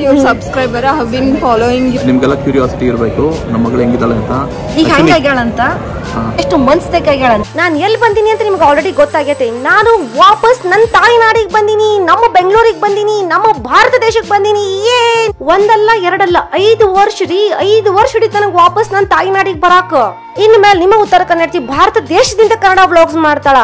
your subscriber. I have been following you. ನಿಮ್ಗೆಲ್ಲ curiosity ಇರಬೇಕು ನಮ್ಮ ಮಗಳು ಹೆಂಗಿದ್ದಾಳೆ ಅಂತ ಈಗ ಹೆಂಗಾಗ್ಯಾಳಂತ ಹಾ. ಎಷ್ಟು ಮನ್ಸ್ದಾಗ ಆಗ್ಯಾಳಂತ ನಾನು ಎಲ್ಲಿ ಬಂದೀನಿ ಅಂತ ನಿಮ್ಗೆ ಆಲ್ರೆಡಿ ಗೊತ್ತಾಗೈತೆ ನಾನು ವಾಪಸ್ ನನ್ನ ತಾಯಿ ನಾಡಿಗೆ ಬಂದೀನಿ ನಮ್ಮ ಬೆಂಗಳೂರಿಗೆ ಬಂದೀನಿ ನಮ್ಮ ಭಾರತ ದೇಶಕ್ಕೆ ಬಂದೀನಿ ಏನ್ ಒಂದಲ್ಲ ಎರಡಲ್ಲ ಐದು ವರ್ಷ ರೀ ಐದು ವರ್ಷ ಹಿಡಿತ ನನಗೆ ವಾಪಸ್ ನನ್ನ ತಾಯಿ ನಾಡಿಗೆ ಬರಾಕ ಇನ್ ಮೇಲೆ ನಿಮ್ಮ ಉತ್ತರ ಕನ್ನಡತಿ ಭಾರತ ದೇಶದಿಂದ ಕನ್ನಡ ವ್ಲಾಗ್ಸ್ ಮಾಡ್ತಾಳ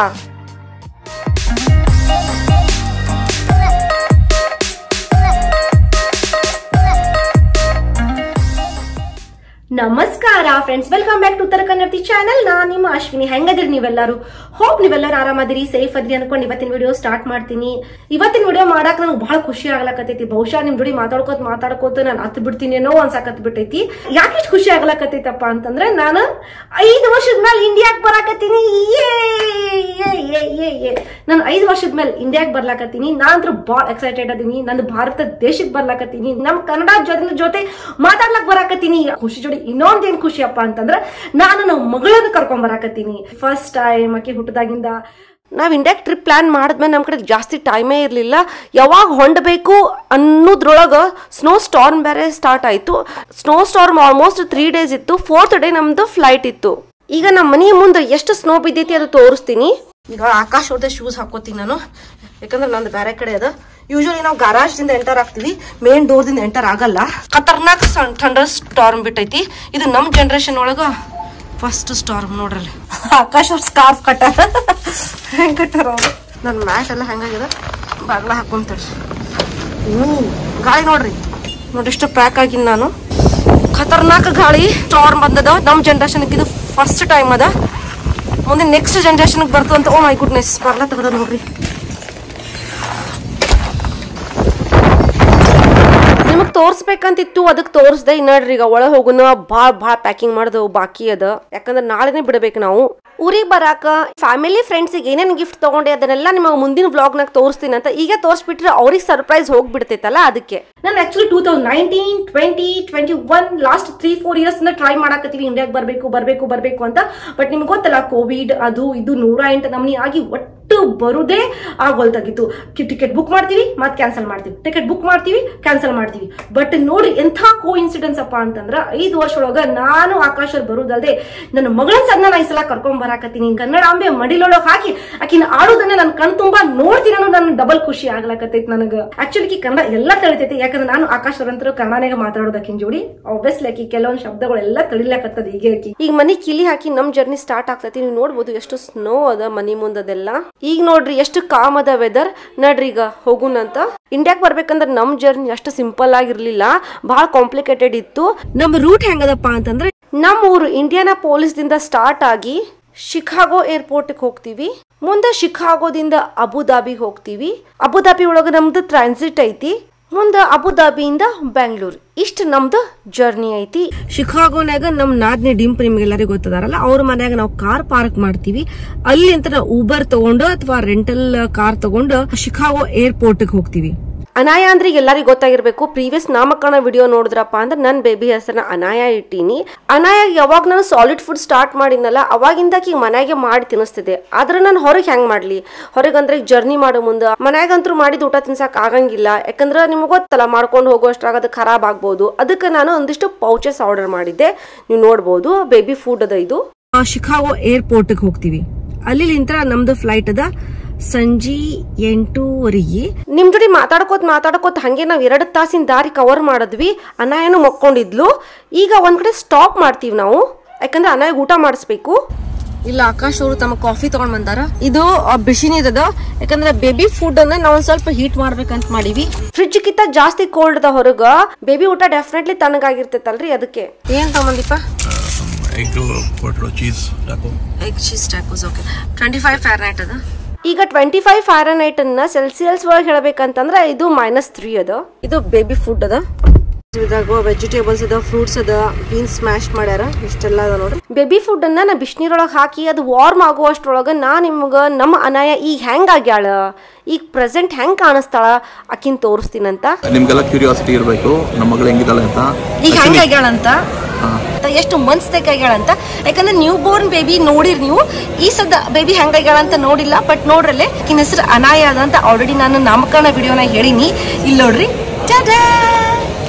ನಮಸ್ಕಾರ ಫ್ರೆಂಡ್ಸ್ ವೆಲ್ಕಮ್ ಬ್ಯಾಕ್ ಟು ಉತ್ತರ ಕನ್ನಡತಿ ಚಾನಲ್ ನಾನ್ ನಿಮ್ಮ ಅಶ್ವಿನಿ ಹೆಂಗದಿರಿ ನೀವೆಲ್ಲರೂ ಹೋಪ್ ನೀವೆಲ್ಲರೂ ಆರಾಮದಿರಿ ಸೇಫ್ ಅದ್ರಿ ಅನ್ಕೊಂಡು ಇವತ್ತಿನ ವಿಡಿಯೋ ಸ್ಟಾರ್ಟ್ ಮಾಡ್ತೀನಿ ಇವತ್ತಿನ ವಿಡಿಯೋ ಮಾಡಕ್ ನನಗೆ ಬಹಳ ಖುಷಿ ಆಗ್ಲಕತ್ತೈತಿ ಬಹುಶಃ ನಿಮ್ ಜೋಡಿ ಮಾತಾಡ್ಕೋತ ಮಾತಾಡ್ಕೋತ ನಾನು ಹತ್ ಬಿಡ್ತೀನಿ ಏನೋ ಅನ್ಸಾಕತ್ ಬಿಟ್ಟೈತಿ ಯಾಕೆ ಇಷ್ಟ್ ಖುಷಿ ಆಗ್ಲಕತ್ತೈತಪ್ಪ ಅಂತಂದ್ರೆ ನಾನು ಐದು ವರ್ಷದ ಮೇಲೆ ಇಂಡಿಯಾಕ್ ಬರಾಕತ್ತೀನಿ ಯೇ, ಯೇ, ಯೇ, ಯೇ, ಯೇ. ನಾನು ಐದು ವರ್ಷದ ಮೇಲೆ ಇಂಡಿಯಾಕ್ ಬರ್ಲಾಕತ್ತೀನಿ ನಾನಂತೂ ಬಾಳ್ ಎಕ್ಸೈಟೆಡ್ ಅದೀನಿ ನನ್ನ ಭಾರತ ದೇಶಕ್ಕೆ ಬರ್ಲಾಕತ್ತೀನಿ ನಮ್ ಕನ್ನಡ ಜೊತೆ ಜೊತೆ ಮಾತಾಡ್ಲಕ್ ಬರಾಕತ್ತೀನಿ ಖುಷಿ ಜೋಡಿ ಇನ್ನೊಂದೇನ್ ಖುಷಿಯಪ್ಪ ಅಂತಂದ್ರ ನಾನು ನಮ್ಮ ಮಗಳನ್ನ ಕರ್ಕೊಂಡ್ ಬರಾಕತ್ತೀನಿ ಫಸ್ಟ್ ಟೈಮ್ ಆಕೆ ಹುಟ್ಟದಾಗಿಂದ ನಾವ್ ಇಂಡಿಯಾಕ್ ಟ್ರಿಪ್ ಪ್ಲಾನ್ ಮಾಡಿದ್ಮೇಲೆ ನಮ್ಮ ಕಡೆ ಜಾಸ್ತಿ ಟೈಮೇ ಇರಲಿಲ್ಲ ಯಾವಾಗ ಹೊಂಡಬೇಕು ಅನ್ನೋದ್ರೊಳಗ ಸ್ನೋ ಸ್ಟಾರ್ಮ್ ಬೇರೆ ಸ್ಟಾರ್ಟ್ ಆಯ್ತು snow storm almost three days ಇತ್ತು ಫೋರ್ತ್ ಡೇ ನಮ್ದು ಫ್ಲೈಟ್ ಇತ್ತು ಈಗ ನಮ್ಮ ಮನೆಯ ಮುಂದೆ ಎಷ್ಟು ಸ್ನೋ ಬಿದ್ದೈತಿ ಅದು ತೋರಿಸ್ತೀನಿ ಈಗ ಆಕಾಶ್ ಅವ್ರದ್ದೇ ಶೂಸ್ ಹಾಕೋತೀನಿ ನಾನು ಯಾಕಂದ್ರೆ ನಂದು ಬೇರೆ ಕಡೆ ಅದ ಯೂಶಲಿ ನಾವು ಗರಾಜ್ ದಿಂದ ಎಂಟರ್ ಆಗ್ತೀವಿ ಮೇನ್ ಡೋರ್ ದಿಂದ ಎಂಟರ್ ಆಗಲ್ಲ ಖತರ್ನಾಕ್ ಥಂಡರ್ ಸ್ಟಾರ್ಮ್ ಬಿಟ್ಟೈತಿ ಇದು ನಮ್ ಜನರೇಷನ್ ಒಳಗ ಫಸ್ಟ್ ಸ್ಟಾರ್ಮ್ ನೋಡ್ರಲ್ಲಿ ಆಕಾಶ್ ಅವ್ರ ಸ್ಕಾರ್ಫ್ ಕಟ್ಟಾರ ಹೆಂಗ್ ಕಟ್ಟಾರ ಅವ್ರು ನನ್ನ ಮ್ಯಾಟ್ ಎಲ್ಲ ಹೆಂಗಾಗ್ಯದ ಬಾಗ್ಲ ಹಾಕೊಂತಾರೆ ಹ್ಞೂ ಗಾಳಿ ನೋಡ್ರಿ ನೋಡಿ ಎಷ್ಟು ಪ್ಯಾಕ್ ಆಗಿನ್ ನಾನು ಖತರ್ನಾಕ್ ಗಾಳಿ ಸ್ಟಾರ್ಮ್ ಬಂದದ ನಮ್ ಜನರೇಷನ್ ಇದು ಫಸ್ಟ್ ಟೈಮ್ ಅದ ಮುಂದೆ ನೆಕ್ಸ್ಟ್ ಜನರೇಷನ್ ಬರ್ತದಂತ ಓ ಮೈ ಗುಡ್ನೆಸ್ ಬರ್ಲಾ ತೆಗದ ನೋಡ್ರಿ ನಿಮಗ್ ತೋರ್ಸ್ಬೇಕಂತಿತ್ತು ಅದಕ್ಕೆ ತೋರಿಸ್ದೆ ನೋಡ್ರಿ ಈಗ ಒಳಗೆ ಹೋಗುನ ಭಾಳ ಭಾಳ ಪ್ಯಾಕಿಂಗ್ ಮಾಡ್ದವು ಬಾಕಿ ಅದ ಯಾಕಂದ್ರೆ ನಾಳೆನೇ ಬಿಡ್ಬೇಕು ನಾವು ಊರಿಗೆ ಬರಾಕ ಫ್ಯಾಮಿಲಿ ಫ್ರೆಂಡ್ಸಿಗೆ ಏನೇನು ಗಿಫ್ಟ್ ತಗೊಂಡೆ ಅದನ್ನೆಲ್ಲ ನಿಮಗೆ ಮುಂದಿನ ವ್ಲಾಗ್ನಾಗ ತೋರಿಸ್ತೀನಿ ಅಂತ ಈಗ ತೋರಿಸ್ಬಿಟ್ರೆ ಅವ್ರಿಗೆ ಸರ್ಪ್ರೈಸ್ ಹೋಗ್ಬಿಡ್ತೈತಲ್ಲ ಅದಕ್ಕೆ ನಾನು actually two thousand nineteen twenty twenty one last three four years try ಮಾಡಾಕತ್ತೀವಿ ಇಂಡಿಯಾಗೆ ಬರಬೇಕು ಬರಬೇಕು ಬರಬೇಕು ಅಂತ ಬಟ್ ನಿಮ್ಗೆ ಗೊತ್ತಲ್ಲ ಕೋವಿಡ್ ಅದು ಇದು ನೂರ ಎಂಟು ನಮ್ನಿ ಆಗಿ ಒಟ್ಟು ಬರುದೇ ಆಗೋಲ್ತಾಗಿತ್ತು ಟಿಕೆಟ್ ಬುಕ್ ಮಾಡ್ತೀವಿ ಮತ್ತೆ ಕ್ಯಾನ್ಸಲ್ ಮಾಡ್ತೀವಿ ಟಿಕೆಟ್ ಬುಕ್ ಮಾಡ್ತೀವಿ ಕ್ಯಾನ್ಸಲ್ ಮಾಡ್ತೀವಿ ಬಟ್ ನೋಡಿ ಎಂಥ ಕೋ ಇನ್ಸಿಡೆನ್ಸ್ ಅಪ್ಪ ಅಂತಂದ್ರ ಐದು ವರ್ಷ ಒಳಗ ನಾನು ಆಕಾಶ ಬರುದಲ್ದೆ ನನ್ನ ಮಗಳ ಸಣ್ಣ ನಾ ಈ ಸಲ ಕರ್ಕೊಂಡ್ ಬರಾಕತ್ತೀನಿ ಕನ್ನಡಾಂಬೆ ಮಡಿಲೊಳಗ್ ಹಾಕಿ ಆಕಿನ ಆಡೋದನ್ನ ನನ್ನ ಕಣ್ ತುಂಬಾ ನೋಡ್ತೀನಿ ಅನ್ನೋ ನನ್ನ ಡಬಲ್ ಖುಷಿ ಆಗ್ಲಕತ್ತೈತಿ ನನಗ ಆಕ್ಚುಲಿ ಕನ್ನಡ ಎಲ್ಲ ತಿಳಿತೈತಿ ಯಾಕಂದ್ರೆ ನಾನು ಆಕಾಶ ಅವ್ರಂತರೂ ಕನ್ನಡನಾಗ ಮಾತಾಡೋದಕ್ಕಿನ ಜೋಡಿ ಆಬ್ವಿಯಸ್ಲಿ ಆಕಿ ಕೆಲವೊಂದು ಶಬ್ದಗಳೆಲ್ಲ ತಿಳಿಲಕತ್ತದ ಈಗ ಆಕಿ ಈಗ ಮನಿ ಕಿಲಿ ಹಾಕಿ ನಮ್ ಜರ್ನಿ ಸ್ಟಾರ್ಟ್ ಆಗ್ತೈತಿ ನೀವು ನೋಡ್ಬೋದು ಎಷ್ಟು ಸ್ನೋ ಅದ ಮನಿ ಮುಂದದೆಲ್ಲ ಈಗ ನೋಡ್ರಿ ಎಷ್ಟು ಕಾಮ್ ಅದ ವೆದರ್ ನಡ್ರಿ ಈಗ ಹೋಗುನಂತ ಇಂಡಿಯಾಕ್ ಬರ್ಬೇಕಂದ್ರೆ ನಮ್ ಜರ್ನಿ ಅಷ್ಟು ಸಿಂಪಲ್ ಆಗಿರ್ಲಿಲ್ಲ ಬಹಳ ಕಾಂಪ್ಲಿಕೇಟೆಡ್ ಇತ್ತು ನಮ್ ರೂಟ್ ಹೆಂಗದಪ್ಪ ಅಂತಂದ್ರೆ ನಮ್ಮ ಊರು ಇಂಡಿಯಾನ ಪೊಲೀಸ್ ದಿಂದ ಸ್ಟಾರ್ಟ್ ಆಗಿ ಶಿಕಾಗೋ ಏರ್ಪೋರ್ಟ್ ಹೋಗ್ತೀವಿ ಮುಂದೆ ಶಿಕಾಗೋದಿಂದ ಅಬುದಾಬಿಗೆ ಹೋಗ್ತೀವಿ ಅಬುದಾಬಿ ಒಳಗೆ ನಮ್ದು ಟ್ರಾನ್ಸಿಟ್ ಐತಿ ಮುಂದೆ ಅಬುದಾಬಿಯಿಂದ ಬೆಂಗಳೂರು ಇಷ್ಟು ನಮ್ದು ಜರ್ನಿ ಐತಿ ಶಿಕಾಗೋನಾಗ ನಮ್ ನಾದ್ನಿ ಡಿಂಪ್ ನಿಮ್ಗೆಲ್ಲರಿಗೂ ಗೊತ್ತದಾರಲ್ಲ ಅವ್ರ ಮನ್ಯಾಗ ನಾವು ಕಾರ್ ಪಾರ್ಕ್ ಮಾಡ್ತೀವಿ ಅಲ್ಲಿ ಅಂತ ನಾವು ಊಬರ್ ತಗೊಂಡು ಅಥವಾ ರೆಂಟಲ್ ಕಾರ್ ತಗೊಂಡು ಶಿಕಾಗೋ ಏರ್ಪೋರ್ಟ್ ಹೋಗ್ತೀವಿ ಅನಾಯ ಅಂದ್ರೆ ಈಗ ಎಲ್ಲರಿಗೂ ಗೊತ್ತಾಗಿರ್ಬೇಕು ಪ್ರೀವಿಯಸ್ ನಾಮಕರಣ ವಿಡಿಯೋ ನೋಡಿದ್ರಪ್ಪ ಅಂದ್ರೆ ನನ್ನ ಬೇಬಿ ಹೆಸರನ್ನ ಅನಾಯ ಇಟ್ಟೀನಿ ಅನಾಯ ಯಾವಾಗ ನಾನು ಸಾಲಿಡ್ ಫುಡ್ ಸ್ಟಾರ್ಟ್ ಮಾಡಿದ್ನಲ್ಲ ಅವಾಗಿಂದ ಈಗ ಮನೆಗೆ ಮಾಡಿ ತಿನ್ನಿಸ್ತಿದೆ ಆದ್ರೆ ನಾನು ಹೊರಗೆ ಹೆಂಗ್ ಮಾಡ್ಲಿ ಹೊರಗೆ ಅಂದ್ರೆ ಜರ್ನಿ ಮಾಡೋ ಮುಂದೆ ಮನ್ಯಾಗಂತೂ ಮಾಡಿದ ಊಟ ತಿನ್ಸಕ್ ಆಗಂಗಿಲ್ಲ ಯಾಕಂದ್ರೆ ನಿಮ್ಗೆ ಗೊತ್ತಲ್ಲ ಮಾಡ್ಕೊಂಡು ಹೋಗೋಷ್ಟ್ರಾಗ ಅದು ಖರಾಬ್ ಆಗ್ಬೋದು ಅದಕ್ಕೆ ನಾನು ಒಂದಿಷ್ಟು ಪೌಚಸ್ ಆರ್ಡರ್ ಮಾಡಿದ್ದೆ ನೀವು ನೋಡ್ಬೋದು ಬೇಬಿ ಫುಡ್ ಅದ ಇದು ಶಿಕಾಗೋ ಏರ್ಪೋರ್ಟ್ಗೆ ಹೋಗ್ತೀವಿ ಅಲ್ಲಿಂತ್ರ ನಮ್ದು ಫ್ಲೈಟ್ ಅದ ಸಂಜೆ ಎಂಟೂವರೆಗೆ ನಿಮ್ ಜೋಡಿ ಮಾತಾಡ್ಕೋತ ಮಾತಾಡ್ಕೋತ ಹಂಗೆ ನಾವ್ ಎರಡು ತಾಸಿನ ದಾರಿ ಕವರ್ ಮಾಡಿದ್ವಿ ಅನಾಯನು ಮಕ್ಕೊಂಡಿದ್ಲು ಈಗ ಒಂದ್ ಕಡೆ ಸ್ಟಾಪ್ ಮಾಡ್ತೀವಿ ನಾವು ಯಾಕಂದ್ರೆ ಅನಾಯ ಊಟ ಮಾಡಿಸ್ಬೇಕು ಇಲ್ಲ ಆಕಾಶ್ ಅವರು ತಮ್ಮ ಕಾಫಿ ತಗೊಂಡ್ ಬಂದಾರ ಇದು ಆ, ಬಿಸಿ ನೀರದ ಯಾಕಂದ್ರೆ ಬೇಬಿ ಫುಡ್ ಅನ್ನ ನಾವು ಒಂದ್ ಸ್ವಲ್ಪ ಹೀಟ್ ಮಾಡ್ಬೇಕಂತ ಮಾಡೀವಿ ಫ್ರಿಡ್ಜ್ ಕಿಂತ ಜಾಸ್ತಿ ಕೋಲ್ಡ್ ಅದ ಹೊರಗ ಬೇಬಿ ಊಟ ಡೆಫಿನೆಟ್ಲಿ ತಣ್ಣಗಾಗಿರ್ತೈತಲ್ರಿ ಅದಕ್ಕೆ ಏನ್ ತಗೊಂಡಿಪ್ಪ ಎಗ್ ಪೊಟ್ರೋ cheese taco egg cheese tacos okay twenty five Fahrenheit ಅದ ಈಗ ಟ್ವೆಂಟಿ ಫೈವ್ ಫ್ಯಾರನೈಟ್ ಅನ್ನ ಸೆಲ್ಸಿಯಲ್ಸ್ ಒಳಗೆ ಹೇಳ್ಬೇಕಂತಂದ್ರೆ ಇದು ಮೈನಸ್ ತ್ರೀ ಅದ ಇದು ಬೇಬಿ ಫುಡ್ ಅದ ಇದಾಗ ವೆಜಿಟೇಬಲ್ಸ್ ಅದ ಫ್ರೂಟ್ಸ್ ಅದ ಬೀನ್ಸ್ ಸ್ಮ್ಯಾಶ್ ಮಾಡ್ಯಾರ ಇಷ್ಟೆಲ್ಲ ಅದ ನೋಡ್ರಿ ಬೇಬಿ ಫುಡ್ ಅನ್ನ ನಾ ಬಿಸಿನೀರೊಳಗೆ ಹಾಕಿ ಅದು ವಾರ್ಮ್ ಆಗುವಷ್ಟ್ರೊಳಗ ನಾ ನಿಮ್ಗ ನಮ್ಮ ಅನಾಯ ಈಗ ಹೆಂಗ್ ಆಗ್ಯಾಳ ಈಗ ಪ್ರೆಸೆಂಟ್ ಹೆಂಗ್ ಕಾಣಿಸ್ತಾಳ ಆಕಿನ್ ತೋರಿಸ್ತೀನಂತ ನಿಮ್ಗೆಲ್ಲ ಕ್ಯೂರಿಯಾಸಿಟಿ ಇರಬೇಕು ನಮ್ಮ ಮಗಳು ಹೆಂಗಿದ್ದಾಳೆ ಅಂತ ಈಗ ಹೆಂಗ್ ಆಗ್ಯಾಳಂತ ಹಾ. ಎಷ್ಟು ಮಂತ್ಸ್ ಅಂತ ಯಾಕಂದ್ರೆ ನ್ಯೂ ಬೋರ್ನ್ ಬೇಬಿ ನೋಡಿರ್ ನೀವು ಈ ಸದ್ದ ಬೇಬಿ ಹೆಂಗಾಗ್ಯಾಳ ಅಂತ ನೋಡಿಲ್ಲ ಬಟ್ ನೋಡ್ರಲ್ಲೇ ಆಕಿನ ಹೆಸರು ಅನಾಯ ಅದ ಅಂತ ಆಲ್ರೆಡಿ ನಾನು ನಾಮಕರಣ ವಿಡಿಯೋನ ಹೇಳಿನಿ ಇಲ್ಲಿ ನೋಡ್ರಿ Tata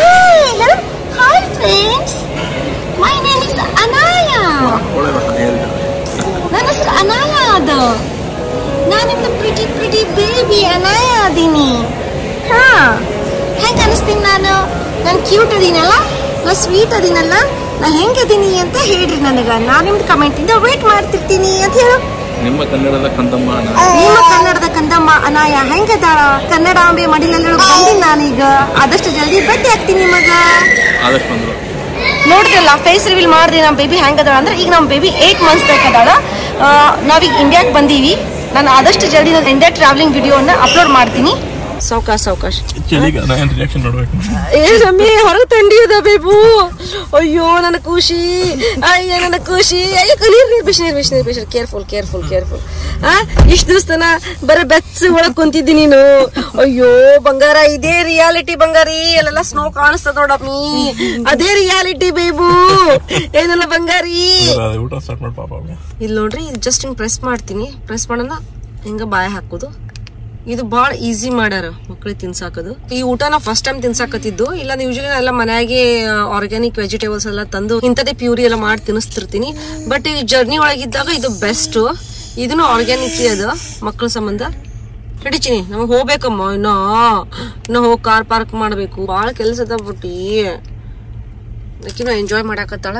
Hello. Hi friends. My name is Anaya. ಒಳ್ಳೆ ಹೇಳಿದ್ದಾರೆ ನನ್ನ ಹೆಸರು ಅನಾಯ ಅದು ನಾನಿಮ್ದು ಪ್ರಿಟಿ ಪ್ರಿಟಿ ಬೇಬಿ ಅನಾಯ ಅದೀನಿ ಹಾ ಹೆಂಗ್ ಅನಿಸ್ತೀನಿ ನಾನು ನಾನು ಕ್ಯೂಟ್ ಅದೀನಲ್ಲ ನಾ ಸ್ವೀಟ್ ಅದೀನಲ್ಲ ನಾ ಹೆಂಗದೀನಿ ಅಂತ ಹೇಳ್ರಿ ನನಗ ನಾನು ನಿಮ್ದು ಕಮೆಂಟ್ ಇಂದ ವೇಟ್ ಮಾಡ್ತಿರ್ತೀನಿ ಅಂತ ಹೇಳು ನಿಮ್ಮ ಕನ್ನಡದ ಕಂದಮ್ಮ ಅಣ್ಣ. ನಿಮ್ಮ ಕನ್ನಡದ ಕಂದಮ್ಮ ಅನಾಯ ಹೆಂಗದಾಳ ಕನ್ನಡಾಂಬೆ ಮಡಿಲಲ್ಲಿ ಬಂದಿನಿ ನಾನೀಗ ಆದಷ್ಟು ಜಲ್ದಿ ಭೇಟಿ ಆಗ್ತೀನಿ ನಿಮಗ ಆದಷ್ಟು ಬಂದ್ರು ನೋಡಿದ್ರಲ್ಲ ಫೇಸ್ ರಿವೀಲ್ ಮಾಡಿದೆ ನಮ್ಮ ಬೇಬಿ ಹೆಂಗದಾಳ ಅಂದ್ರೆ ಈಗ ನಮ್ಮ ಬೇಬಿ ಏಟ್ ಮಂತ್ಸ್ ಬೇಕದಾಳ ನಾವೀಗ ಇಂಡಿಯಾಗೆ ಬಂದೀವಿ ನಾನು ಆದಷ್ಟು ಜಲ್ದಿ ನನ್ನ ಇಂಡಿಯಾ ಟ್ರಾವೆಲಿಂಗ್ ವಿಡಿಯೋನ ಅಪ್ಲೋಡ್ ಮಾಡ್ತೀನಿ ಸಾವಕಾಶ ಸಾವಕಾಶ ಚಳಿಗ ನಾನು ರಿಯಾಕ್ಷನ್ ನೋಡ್ಬೇಕು ಏ ರಮ್ಮಿ ಹೊರಗೆ ಥಂಡಿ ಅದ ಬೇಬು ಅಯ್ಯೋ ನನ್ನ ಖುಷಿ ಅಯ್ಯ ನನ್ನ ಖುಷಿ ಅಯ್ಯೋ ನೀರ್ ನೀರ್ ಬಿಸಿನೀರ್ ಬಿಸಿನೀರ್ ಬಿಸಿನೀರ್ ಕೇರ್ಫುಲ್ ಕೇರ್ಫುಲ್ ಕೇರ್ಫುಲ್ ಆ ಇಷ್ಟು ದಿವಸನ ಬರೀ ಬೆಚ್ಚ ಒಳಗ್ ಕುಂತಿದ್ದಿ ನೀನು ಅಯ್ಯೋ ಬಂಗಾರ ಇದೇ ರಿಯಾಲಿಟಿ ಬಂಗಾರಿ ಅಲ್ಲೆಲ್ಲ ಸ್ನೋ ಕಾಣಿಸ್ತದ ನೋಡಮ್ಮಿ ಅದೇ ರಿಯಾಲಿಟಿ ಬೇಬು ಏನಲ್ಲ ಬಂಗಾರಿ ಊಟ ಸ್ಟಾರ್ಟ್ ಮಾಡಿ ಪಾಪ ಅವ್ನಿಗೆ. ಇಲ್ಲಿ ನೋಡ್ರಿ ಜಸ್ಟ್ ಹಿಂಗ್ ಪ್ರೆಸ್ ಮಾಡ್ತೀನಿ ಪ್ರೆಸ್ ಮಾಡೋಣ ಹಿಂಗ ಬಾಯ ಹಾಕೋದು ಇದು ಭಾಳ ಈಸಿ ಮಾಡ್ಯಾರ ಮಕ್ಳಿಗೆ ತಿನ್ಸಾಕದು ಈ ಊಟ ನಾ ಫಸ್ಟ್ ಟೈಮ್ ತಿನ್ಸಾಕತ್ತಿದ್ದು ಇಲ್ಲ ಯೂಶಲಿ ಎಲ್ಲ ಮನ್ಯಾಗೆ ಆರ್ಗ್ಯಾನಿಕ್ ವೆಜಿಟೇಬಲ್ಸ್ ಎಲ್ಲ ತಂದು ಇಂಥದೇ ಪ್ಯೂರಿ ಎಲ್ಲ ಮಾಡಿ ತಿನ್ನಿಸ್ತಿರ್ತೀನಿ ಬಟ್ ಈ ಜರ್ನಿ ಒಳಗಿದ್ದಾಗ ಇದು ಬೆಸ್ಟ್ ಇದನ್ನು ಆರ್ಗ್ಯಾನಿಕ್ ಅದ ಮಕ್ಕಳ ಸಂಬಂಧ ಹಿಡಿಚಿನಿ ನಮಗೆ ಹೋಗ್ಬೇಕಮ್ಮ ಇನ್ನ ಇನ್ನ ಹೋಗಿ ಕಾರ್ ಪಾರ್ಕ್ ಮಾಡ್ಬೇಕು ಭಾಳ ಕೆಲಸ ಅದ ಬಿಟ್ಟಿ ಆಕಿನೂ ಎಂಜಾಯ್ ಮಾಡಾಕತ್ತಾಳ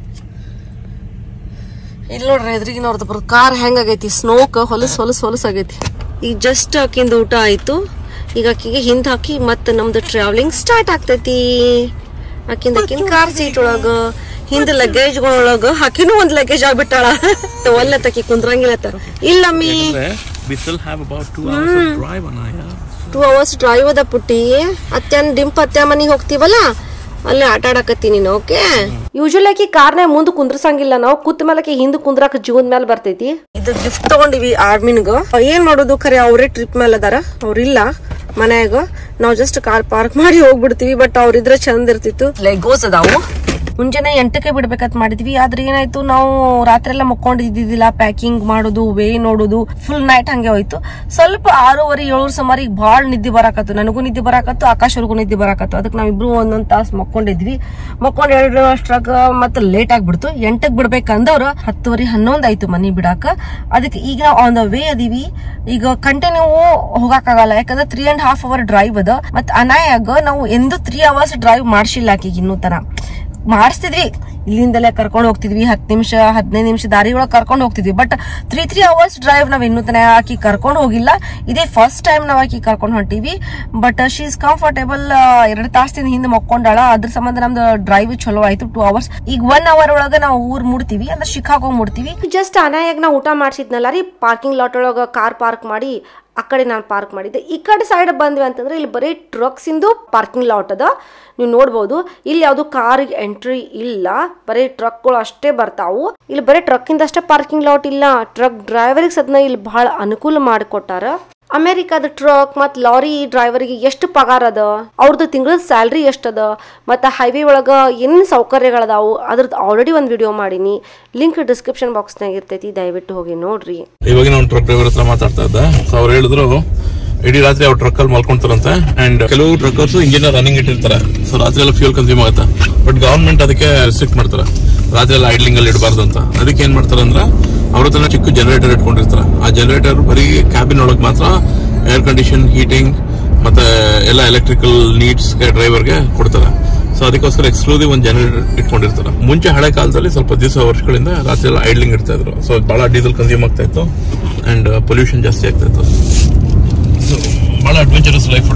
ಇಲ್ಲಿ ನೋಡ್ರಿ ಎದುರಿಗಿನವ್ರದ್ದು ಬರೋ ಕಾರ್ ಹೆಂಗಾಗೈತಿ ಸ್ನೋಕ್ ಹೊಲಸ್ ಹೊಲಸ್ ಹೊಲಸ್ ಆಗೈತಿ ಈಗ ಜಸ್ಟ್ ಆಕಿಂದ ಊಟ ಆಯ್ತು ಈಗ ಆಕಿಗೆ ಹಿಂದ್ ಹಾಕಿ ಮತ್ತೆ ನಮ್ದು ಟ್ರಾವೆಲಿಂಗ್ ಸ್ಟಾರ್ಟ್ ಆಗ್ತೈತಿ ಆಕಿಂದ ಆಕಿನ ಕಾರ್ ಸೀಟ್ ಒಳಗ ಹಿಂದ್ ಲಗೇಜ್ ಒಳಗ ಆಕಿನೂ ಒಂದ್ ಲಗೇಜ್ ಆಗ್ಬಿಟ್ಟಾಳ ಒಲ್ಲೆ ತಕಿ ಕುಂದ್ರಂಗಿಲ್ಲ ಇಲ್ಲಮ್ಮಿ ಅಂದ್ರೆ we still have about two hours of drive ಅಣ್ಣಯ್ಯ ಟೂ ಅವರ್ಸ್ ಡ್ರೈವ್ ಅದ ಪುಟ್ಟಿ ಅತ್ಯನ್ ಡಿಂಪ್ ಅತ್ಯ ಮನಿಗೆ ಹೋಗ್ತೀವಲ್ಲ ಅಲ್ಲಿ ಆಟ ಆಡಕತ್ತಿ ನೀನು ಓಕೆ ಯೂಶಲಿ ಆಕಿ ಕಾರ್ನ ಮುಂದ್ ಕುಂದ್ರಸಂಗಿಲ್ಲ ನಾವು ಕೂತ್ ಮೇಲೆ ಆಕಿ ಹಿಂದ್ ಕುಂದ್ರಾಕ ಜೀವದ ಮೇಲೆ ಬರ್ತೈತಿ ಇದು ಗಿಫ್ಟ್ ತಗೊಂಡಿವಿ ಆರ್ಮಿನ್ಗ ಏನ್ ಮಾಡೋದು ಖರೆ ಅವರೇ ಟ್ರಿಪ್ ಮೇಲೆ ಅದಾರ ಅವ್ರಿಲ್ಲ ಮನ್ಯಾಗ ನಾವ್ ಜಸ್ಟ್ ಕಾರ್ ಪಾರ್ಕ್ ಮಾಡಿ ಹೋಗ್ಬಿಡ್ತೀವಿ ಬಟ್ ಅವ್ರಿದ್ರೆ ಚಂದ ಇರ್ತಿತ್ತು ಲೆಗೋಸ್ ಅದಾವು ಮುಂಜಾನೆ ಎಂಟಕ್ಕೆ ಬಿಡ್ಬೇಕಂತ ಮಾಡಿದ್ವಿ ಆದ್ರೆ ಏನಾಯ್ತು ನಾವು ರಾತ್ರಿ ಎಲ್ಲ ಮುಕ್ಕೊಂಡಿದ್ದಿದ್ದಿಲ್ಲ ಪ್ಯಾಕಿಂಗ್ ಮಾಡೋದು ವೇ ನೋಡೋದು ಫುಲ್ ನೈಟ್ ಹಂಗೆ ಹೋಯ್ತು ಸ್ವಲ್ಪ ಆರೂವರೆ ಏಳು ಸುಮಾರಿಗೆ ಭಾಳ ನಿದ್ದೆ ಬರಾಕತ್ತು ನನಗೂ ನಿದ್ದೆ ಬರಾಕತ್ತು ಆಕಾಶವ್ರಿಗೂ ನಿದ್ದೆ ಬರಾಕತ್ತು ಅದಕ್ಕೆ ನಾವಿಬ್ರು ಒಂದೊಂದ್ ತಾಸು ಮಕ್ಕೊಂಡಿದ್ವಿ ಮಕ್ಕೊಂಡ್ ಎರಡು ಅಷ್ಟ್ರಾಗ ಮತ್ತೆ ಲೇಟ್ ಆಗ್ಬಿಡ್ತು ಎಂಟಕ್ ಬಿಡ್ಬೇಕಂದವ್ರು ಹತ್ತುವರೆ ಹನ್ನೊಂದ್ ಆಯ್ತು ಮನಿ ಬಿಡಾಕ ಅದಕ್ಕೆ ಈಗ ನಾವು ಆನ್ ದ ವೇ ಅದೀವಿ ಈಗ ಕಂಟಿನ್ಯೂ ಹೋಗಕ್ಕಾಗಲ್ಲ ಯಾಕಂದ್ರೆ three and half hour drive ಅದ ಮತ್ ಅನಾಯಾಗ ನಾವು ಎಂದು ತ್ರೀ ಅವರ್ಸ್ ಡ್ರೈವ್ ಮಾಡ್ಸಿಲ್ಲ ಆಕಿಗೆ ಇನ್ನೂ ತರ ಮಾಡಿಸ್ತಿದ್ವಿ ಇಲ್ಲಿಂದಲೇ ಕರ್ಕೊಂಡು ಹೋಗ್ತಿದ್ವಿ ಹತ್ತು ನಿಮಿಷ ಹದಿನೈದು ನಿಮಿಷ ದಾರಿ ಒಳಗೆ ಕರ್ಕೊಂಡು ಹೋಗ್ತಿದ್ವಿ but three three hours drive ನಾವ್ ಇನ್ನೂ ತನ ಆಕಿ ಕರ್ಕೊಂಡು ಹೋಗಿಲ್ಲ ಇದೇ ಫಸ್ಟ್ ಟೈಮ್ ನಾವ್ ಆಕಿ ಕರ್ಕೊಂಡು ಹೊಂಟಿವಿ ಬಟ್ ಶಿ ಇಸ್ ಕಂಫರ್ಟೇಬಲ್ ಎರಡು ತಾಸಿನ ಹಿಂದೆ ಮಕ್ಕೊಂಡಾಳ ಅದ್ರ ಸಂಬಂಧ ನಮ್ದು ಡ್ರೈವ್ ಚಲೋ ಆಯ್ತು ಟೂ ಅವರ್ಸ್ ಈಗ ಒನ್ ಅವರ್ ಒಳಗ ನಾವು ಊರ್ ಮುಡ್ತೀವಿ ಅಂದ್ರೆ ಶಿಕಾಗೋ ಮುಡ್ತೀವಿ ಜಸ್ಟ್ ಅನಾಯಾಗ ನಾ ಊಟ ಮಾಡ್ಸಿದ್ನಲ್ಲ ರೀ ಪಾರ್ಕಿಂಗ್ ಲಾಟ್ ಒಳಗ ಕಾರ್ ಪಾರ್ಕ್ ಮಾಡಿ ಆ ಕಡೆ ನಾನು ಪಾರ್ಕ್ ಮಾಡಿದ್ದೆ ಈ ಕಡೆ ಸೈಡ್ ಬಂದ್ವಿ ಅಂತಂದ್ರೆ ಇಲ್ಲಿ ಬರೀ ಟ್ರಕ್ಸ್ ಇಂದು ಪಾರ್ಕಿಂಗ್ ಲಾಟ್ ಅದ ನೀವು ನೋಡ್ಬೋದು ಇಲ್ಲಿ ಯಾವುದು ಕಾರಿಗೆ ಎಂಟ್ರಿ ಇಲ್ಲ ಬರೀ ಟ್ರಕ್ಗಳು ಅಷ್ಟೇ ಬರ್ತಾವು ಇಲ್ಲಿ ಬರೀ ಟ್ರಕ್ ಇಂದ ಅಷ್ಟೇ ಪಾರ್ಕಿಂಗ್ ಲಾಟ್ ಇಲ್ಲ ಟ್ರಕ್ ಡ್ರೈವರಿಗೆ ಸದ್ನ ಇಲ್ಲಿ ಬಹಳ ಅನುಕೂಲ ಮಾಡಿಕೊಟ್ಟಾರ ಅಮೆರಿಕಾದ ಟ್ರಕ್ ಮತ್ತು ಲಾರಿ ಡ್ರೈವರಿಗೆ ಎಷ್ಟು ಪಗಾರ ಅದ ಅವ್ರದ್ದು ತಿಂಗಳದ ಸ್ಯಾಲ್ರಿ ಎಷ್ಟದ ಮತ್ತು ಹೈವೇ ಒಳಗೆ ಏನೇನು ಸೌಕರ್ಯಗಳದಾವು ಅದ್ರದ್ದು ಆಲ್ರೆಡಿ ಒಂದು ವಿಡಿಯೋ ಮಾಡೀನಿ ಲಿಂಕ್ ಡಿಸ್ಕ್ರಿಪ್ಷನ್ ಬಾಕ್ಸ್ನಾಗ ಇರ್ತೈತಿ ದಯವಿಟ್ಟು ಹೋಗಿ ನೋಡ್ರಿ ಇವಾಗ ನಾನು ಟ್ರಕ್ ಡ್ರೈವರ್ ಹತ್ರ ಮಾತಾಡ್ತಾ ಇದ್ದೆ ಸೊ ಅವ್ರು ಹೇಳಿದ್ರು ಇಡೀ ರಾತ್ರಿ ಅವ್ರು ಟ್ರಕ್ ಅಲ್ಲಿ ಮಲ್ಕೊಂತಾರಂತೆ ಅಂಡ್ ಕೆಲವು ಟ್ರಕ್ಕರ್ಸ್ ಇಂಜಿನ್ ರನ್ನಿಂಗ್ ಇಟ್ಟಿರ್ತಾರೆ ಸೊ ರಾತ್ರಿ ಎಲ್ಲ ಫ್ಯೂಲ್ ಕನ್ಸ್ಯೂಮ್ ಆಗುತ್ತೆ ಬಟ್ ಗವರ್ಮೆಂಟ್ ಅದಕ್ಕೆ ರಿಸ್ಟ್ರಿಕ್ಟ್ ಮಾಡ್ತಾರೆ ರಾತ್ರಿ ಎಲ್ಲ ಐಡ್ಲಿಂಗ್ ಅಲ್ಲಿ ಇಡಬಾರ್ದು ಅಂತ ಅದಕ್ಕೆ ಏನ್ ಮಾಡ್ತಾರೆ ಅಂದ್ರೆ ಅವ್ರ ಹತ್ರ ಚಿಕ್ಕ ಜನರೇಟರ್ ಇಟ್ಕೊಂಡಿರ್ತಾರೆ ಆ ಜನರೇಟರ್ ಬರೀ ಕ್ಯಾಬಿನ್ ಒಳಗೆ ಮಾತ್ರ ಏರ್ ಕಂಡೀಷನ್ ಹೀಟಿಂಗ್ ಮತ್ತೆ ಎಲ್ಲ ಎಲೆಕ್ಟ್ರಿಕಲ್ ನೀಡ್ಸ್ ಡ್ರೈವರ್ಗೆ ಕೊಡ್ತಾರೆ ಸೊ ಅದಕ್ಕೋಸ್ಕರ ಎಕ್ಸ್ಕ್ಲೂಸಿವ್ ಒಂದು ಜನರೇಟರ್ ಇಟ್ಕೊಂಡಿರ್ತಾರೆ ಮುಂಚೆ ಹಳೆ ಕಾಲದಲ್ಲಿ ಸ್ವಲ್ಪ ದಿವಸ ವರ್ಷಗಳಿಂದ ರಾತ್ರಿ ಎಲ್ಲ ಐಡ್ಲಿಂಗ್ ಇಡ್ತಾ ಇದ್ರು ಸೊ ಬಹಳ ಡೀಸೆಲ್ ಕನ್ಸ್ಯೂಮ್ ಆಗ್ತಾ ಇತ್ತು ಅಂಡ್ ಪೊಲ್ಯೂಷನ್ ಜಾಸ್ತಿ ಆಗ್ತಾ ಇತ್ತು So, ಬಹಳ ಅಡ್ವೆಂಚರಸ್ ಲೈಫ್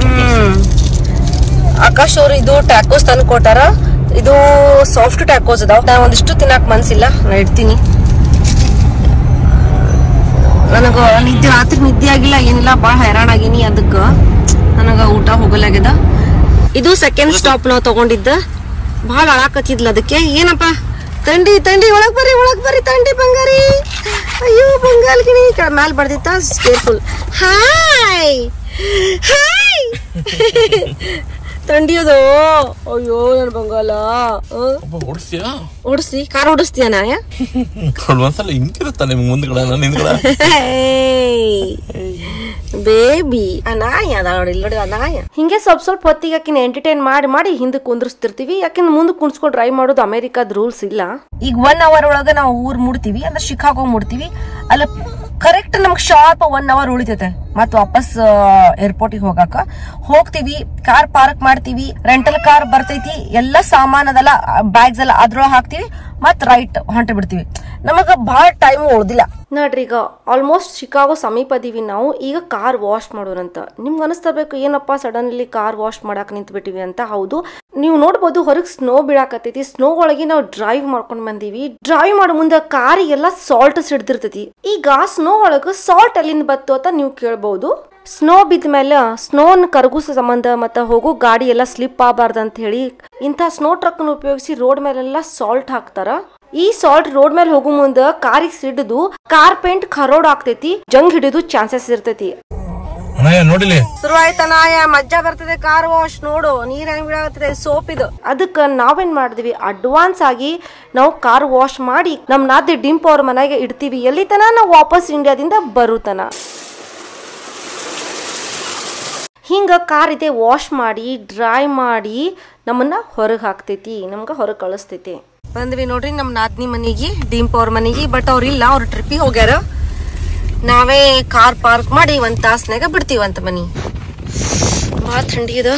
ಆಕಾಶ್ ಅವ್ರು ಇದು ಟ್ಯಾಕೋಸ್ ತಂದು ಕೊಟ್ಟಾರ ಇದು ಸಾಫ್ಟ್ ಟ್ಯಾಕೋಸ್ ಅದಾವ ನಾ ಒಂದಿಷ್ಟು ತಿನ್ನಕ್ ಮನ್ಸಿಲ್ಲ ನಾ ಇಡ್ತೀನಿ ನನಗ ನಿದ್ದೆ ರಾತ್ರಿ ನಿದ್ದೆ ಆಗಿಲ್ಲ ಏನಿಲ್ಲ ಬಾಳ ಹೈರಾಣ ಆಗೀನಿ ಅದಕ್ಕ ನನಗ ಊಟ ಹೋಗಲಾಗ್ಯದ ಇದು ಸೆಕೆಂಡ್ ಸ್ಟಾಪ್ ನಾವು ತಗೊಂಡಿದ್ದ ಬಹಳ ಅಳಾಕತ್ತಿದ್ಲ ಅದಕ್ಕೆ ಏನಪ್ಪ ತಂಡಿ ತಂಡಿ ಒಳಗ್ ಬರ್ರಿ ಒಳಗ್ ಬರ್ರಿ ತಂಡಿ ಬಂಗಾರಿ ಅಯ್ಯೋ ಬಂಗಾಲ್ಗಿನಿ ಮ್ಯಾಲ್ ಬರ್ದಿತ್ತ ಕೇರ್ಫುಲ್ ಹಾಯ್ ಹಾಯ್ ತಂಡಿಯೋದು ಅಯ್ಯೋ ನನ್ ಬಂಗಾಲ ಓಡಿಸ್ತೀಯಾ ಓಡಿಸ್ತಿ ಕಾರ್ ಓಡಿಸ್ತೀಯ ನಾ ಒಂದ್ಸಲ ಹಿಂಗಿರುತ್ತಾ ನಿಮ್ಗೆ ಮುಂದ್ಗಡೆ ನಾನು ಹಿಂದ್ಗಡೆ ಬೇಬಿ ಅನಾಯ ಅದ ನೋಡಿ ಇಲ್ಲಿ ನೋಡಿ ಅನಾಯ ಹಿಂಗೆ ಸ್ವಲ್ಪ ಸ್ವಲ್ಪ ಹೊತ್ತಿಗೆ ಆಕಿನ ಎಂಟರ್ಟೈನ್ ಮಾಡಿ ಮಾಡಿ ಹಿಂದೆ ಕುಂದ್ರಸ್ತಿರ್ತೀವಿ ಯಾಕಿನ ಮುಂದೆ ಕುಣಿಸ್ಕೊಂಡು ಡ್ರೈವ್ ಮಾಡೋದು ಅಮೆರಿಕಾದ ರೂಲ್ಸ್ ಇಲ್ಲ ಈಗ ಒನ್ ಅವರ್ ಒಳಗ ನಾವು ಊರ್ ಮುಡ್ತೀವಿ ಅಂದ್ರೆ ಶಿಕಾಗೋ ಮುಡ್ತೀವಿ ಅಲ್ಲಿ ಕರೆಕ್ಟ್ ನಮ್ಗೆ ಶಾರ್ಪ್ ಒನ್ ಅವರ್ ಉಳಿತೈತೆ ಮತ್ ವಾಪಸ್ ಏರ್ಪೋರ್ಟಿಗೆ ಹೋಗಾಕ ಹೋಗ್ತೀವಿ ಕಾರ್ ಪಾರ್ಕ್ ಮಾಡ್ತೀವಿ ರೆಂಟಲ್ ಕಾರ್ ಬರ್ತೈತಿ ಎಲ್ಲ ಸಾಮಾನ್ ಅದೆಲ್ಲ ಬ್ಯಾಗ್ಸ್ ಎಲ್ಲ ಅದ್ರೊಳಗೆ ಹಾಕ್ತಿವಿ ಮತ್ ರೈಟ್ ಹೊಂಟ ಬಿಡ್ತೀವಿ ನಮಗ ಬಹಳ ಟೈಮ್ ಉಳ್ದಿಲ್ಲ ನೋಡ್ರಿ ಈಗ ಆಲ್ಮೋಸ್ಟ್ ಶಿಕಾಗೋ ಸಮೀಪ ಅದೀವಿ ನಾವು ಈಗ ಕಾರ್ ವಾಶ್ ಮಾಡೋರಂತ ನಿಮ್ಗೆ ಅನಿಸ್ತಿರ್ಬೇಕು ಏನಪ್ಪ ಸಡನ್ಲಿ ಕಾರ್ ವಾಶ್ ಮಾಡಕ್ ನಿಂತು ಬಿಟ್ಟಿವಿ ಅಂತ ಹೌದು ನೀವು ನೋಡ್ಬೋದು ಹೊರಗೆ ಸ್ನೋ ಬೀಳಾಕತ್ತೈತಿ ಸ್ನೋ ಒಳಗೆ ನಾವು ಡ್ರೈವ್ ಮಾಡ್ಕೊಂಡ್ ಬಂದೀವಿ ಡ್ರೈವ್ ಮಾಡೋ ಮುಂದೆ ಕಾರಿಗೆಲ್ಲ ಸಾಲ್ಟ್ ಸಿಡ್ದಿರ್ತೈತಿ ಈಗ ಸ್ನೋ ಒಳಗ ಸಾಲ್ಟ್ ಎಲ್ಲಿಂದ ಬತ್ತು ಅಂತ ನೀವು ಕೇಳ್ಬಹುದು ಸ್ನೋ ಬಿದ್ದ ಮೇಲೆ ಸ್ನೋನ್ ಕರಗಿಸೋ ಸಂಬಂಧ ಮತ್ತೆ ಹೋಗೋ ಗಾಡಿ ಎಲ್ಲ ಸ್ಲಿಪ್ ಆಗಬಾರ್ದು ಅಂತ ಹೇಳಿ ಇಂಥ ಸ್ನೋ ಟ್ರಕ್ ಉಪಯೋಗಿಸಿ ರೋಡ್ ಮೇಲೆಲ್ಲ ಸಾಲ್ಟ್ ಹಾಕ್ತಾರ ಈ ಸಾಲ್ಟ್ ರೋಡ್ ಮೇಲೆ ಹೋಗೋ ಮುಂದ ಕಾರಿಗೆ ಸಿಡಿದು ಕಾರ್ ಪೇಂಟ್ ಖರೋಡ್ ಆಗ್ತೈತಿ ಜಂಗ್ ಹಿಡಿದು ಚಾನ್ಸಸ್ ಇರ್ತೈತಿ ಅಣ್ಣಯ್ಯ ನೋಡಿಲಿ ಶುರು ಆಯ್ತನಾಯ ಮಜ್ಜಾ ಬರ್ತದೆ ಕಾರ್ ವಾಶ್ ನೋಡು ನೀರ್ ಹೆಂಗ್ ಬೀಳಾಗತ್ತದೆ ಸೋಪ್ ಇದು ಅದಕ್ಕ ನಾವೇನ್ ಮಾಡಿದ್ವಿ ಅಡ್ವಾನ್ಸ್ ಆಗಿ ನಾವು ಕಾರ್ ವಾಶ್ ಮಾಡಿ ನಮ್ ನಾದಿ ಡಿಂಪ್ ಅವ್ರ ಮನೆಗೆ ಇಡ್ತೀವಿ ಎಲ್ಲಿ ತನ ನಾವು ವಾಪಸ್ ಇಂಡಿಯಾದಿಂದ ಬರುತನ ಹಿಂಗ ಕಾರ್ ಇದೆ ವಾಶ್ ಮಾಡಿ ಡ್ರೈ ಮಾಡಿ ನಮ್ಮನ್ನ ಹೊರಗೆ ಹಾಕ್ತೈತಿ ನಮ್ಗೆ ಹೊರಗೆ ಕಳಿಸ್ತೈತಿ ಬಂದ್ವಿ ನೋಡ್ರಿ ನಮ್ಮ ನಾದ್ನಿ ಮನೆಗೆ ಡಿಂಪ್ ಅವ್ರ ಮನೆಗೆ ಬಟ್ ಅವ್ರ ಇಲ್ಲ ಅವ್ರ ಟ್ರಿಪ್ಪಿಗೆ ಹೋಗ್ಯಾರ ನಾವೇ ಕಾರ್ ಪಾರ್ಕ್ ಮಾಡಿ ಒಂದ್ ತಾಸ್ನಾಗ ಬಿಡ್ತೀವಂತ ಮನಿ ಭಾಳ ಥಂಡಿ ಇದೆ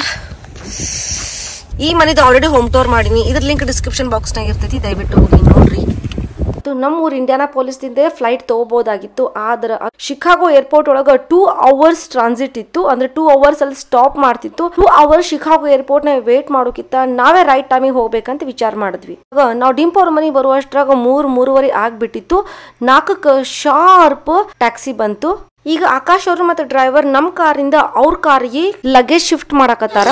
ಈ ಮನಿದು ಆಲ್ರೆಡಿ ಹೋಮ್ ಟೂರ್ ಮಾಡೀನಿ ಇದ್ರ ಲಿಂಕ್ ಡಿಸ್ಕ್ರಿಪ್ಷನ್ ಬಾಕ್ಸ್ನಾಗ ಇರ್ತೈತಿ ದಯವಿಟ್ಟು ಹೋಗಿ ನೋಡ್ರಿ ಮತ್ತು ನಮ್ಮ ಊರ್ ಇಂಡಿಯಾನಾ ದಿಂದ ಫ್ಲೈಟ್ ತಗೋಬಹುದಾಗಿತ್ತು ಆದ್ರೆ ಶಿಕಾಗೋ ಏರ್ಪೋರ್ಟ್ ಒಳಗ ಟೂ ಅವರ್ಸ್ ಟ್ರಾನ್ಸಿಟ್ ಇತ್ತು ಅಂದ್ರೆ ಟೂ ಅವರ್ಸ್ ಅಲ್ಲಿ ಸ್ಟಾಪ್ ಮಾಡ್ತಿತ್ತು ಟೂ ಅವರ್ಸ್ ಶಿಕಾಗೋ ಏರ್ಪೋರ್ಟ್ ನ ವೇಟ್ ಮಾಡೋಕಿತ್ತ ನಾವೇ ರೈಟ್ ಟೈಮಿಗೆ ಹೋಗ್ಬೇಕಂತ ವಿಚಾರ ಮಾಡಿದ್ವಿ ಆಗ ನಾವು ಡಿಂಪ್ ಅವ್ರ ಮನೆಗೆ ಬರುವಷ್ಟ್ರಾಗ ಮೂರ್ ಮೂರುವರೆ ಆಗ್ಬಿಟ್ಟಿತ್ತು ನಾಲ್ಕಕ್ಕೆ ಶಾರ್ಪ್ ಟ್ಯಾಕ್ಸಿ ಬಂತು ಈಗ ಆಕಾಶ್ ಅವರು ಮತ್ತೆ ಡ್ರೈವರ್ ನಮ್ ಕಾರಿಂದ ಅವ್ರ ಕಾರಿಗೆ ಲಗೇಜ್ ಶಿಫ್ಟ್ ಮಾಡಕತ್ತಾರ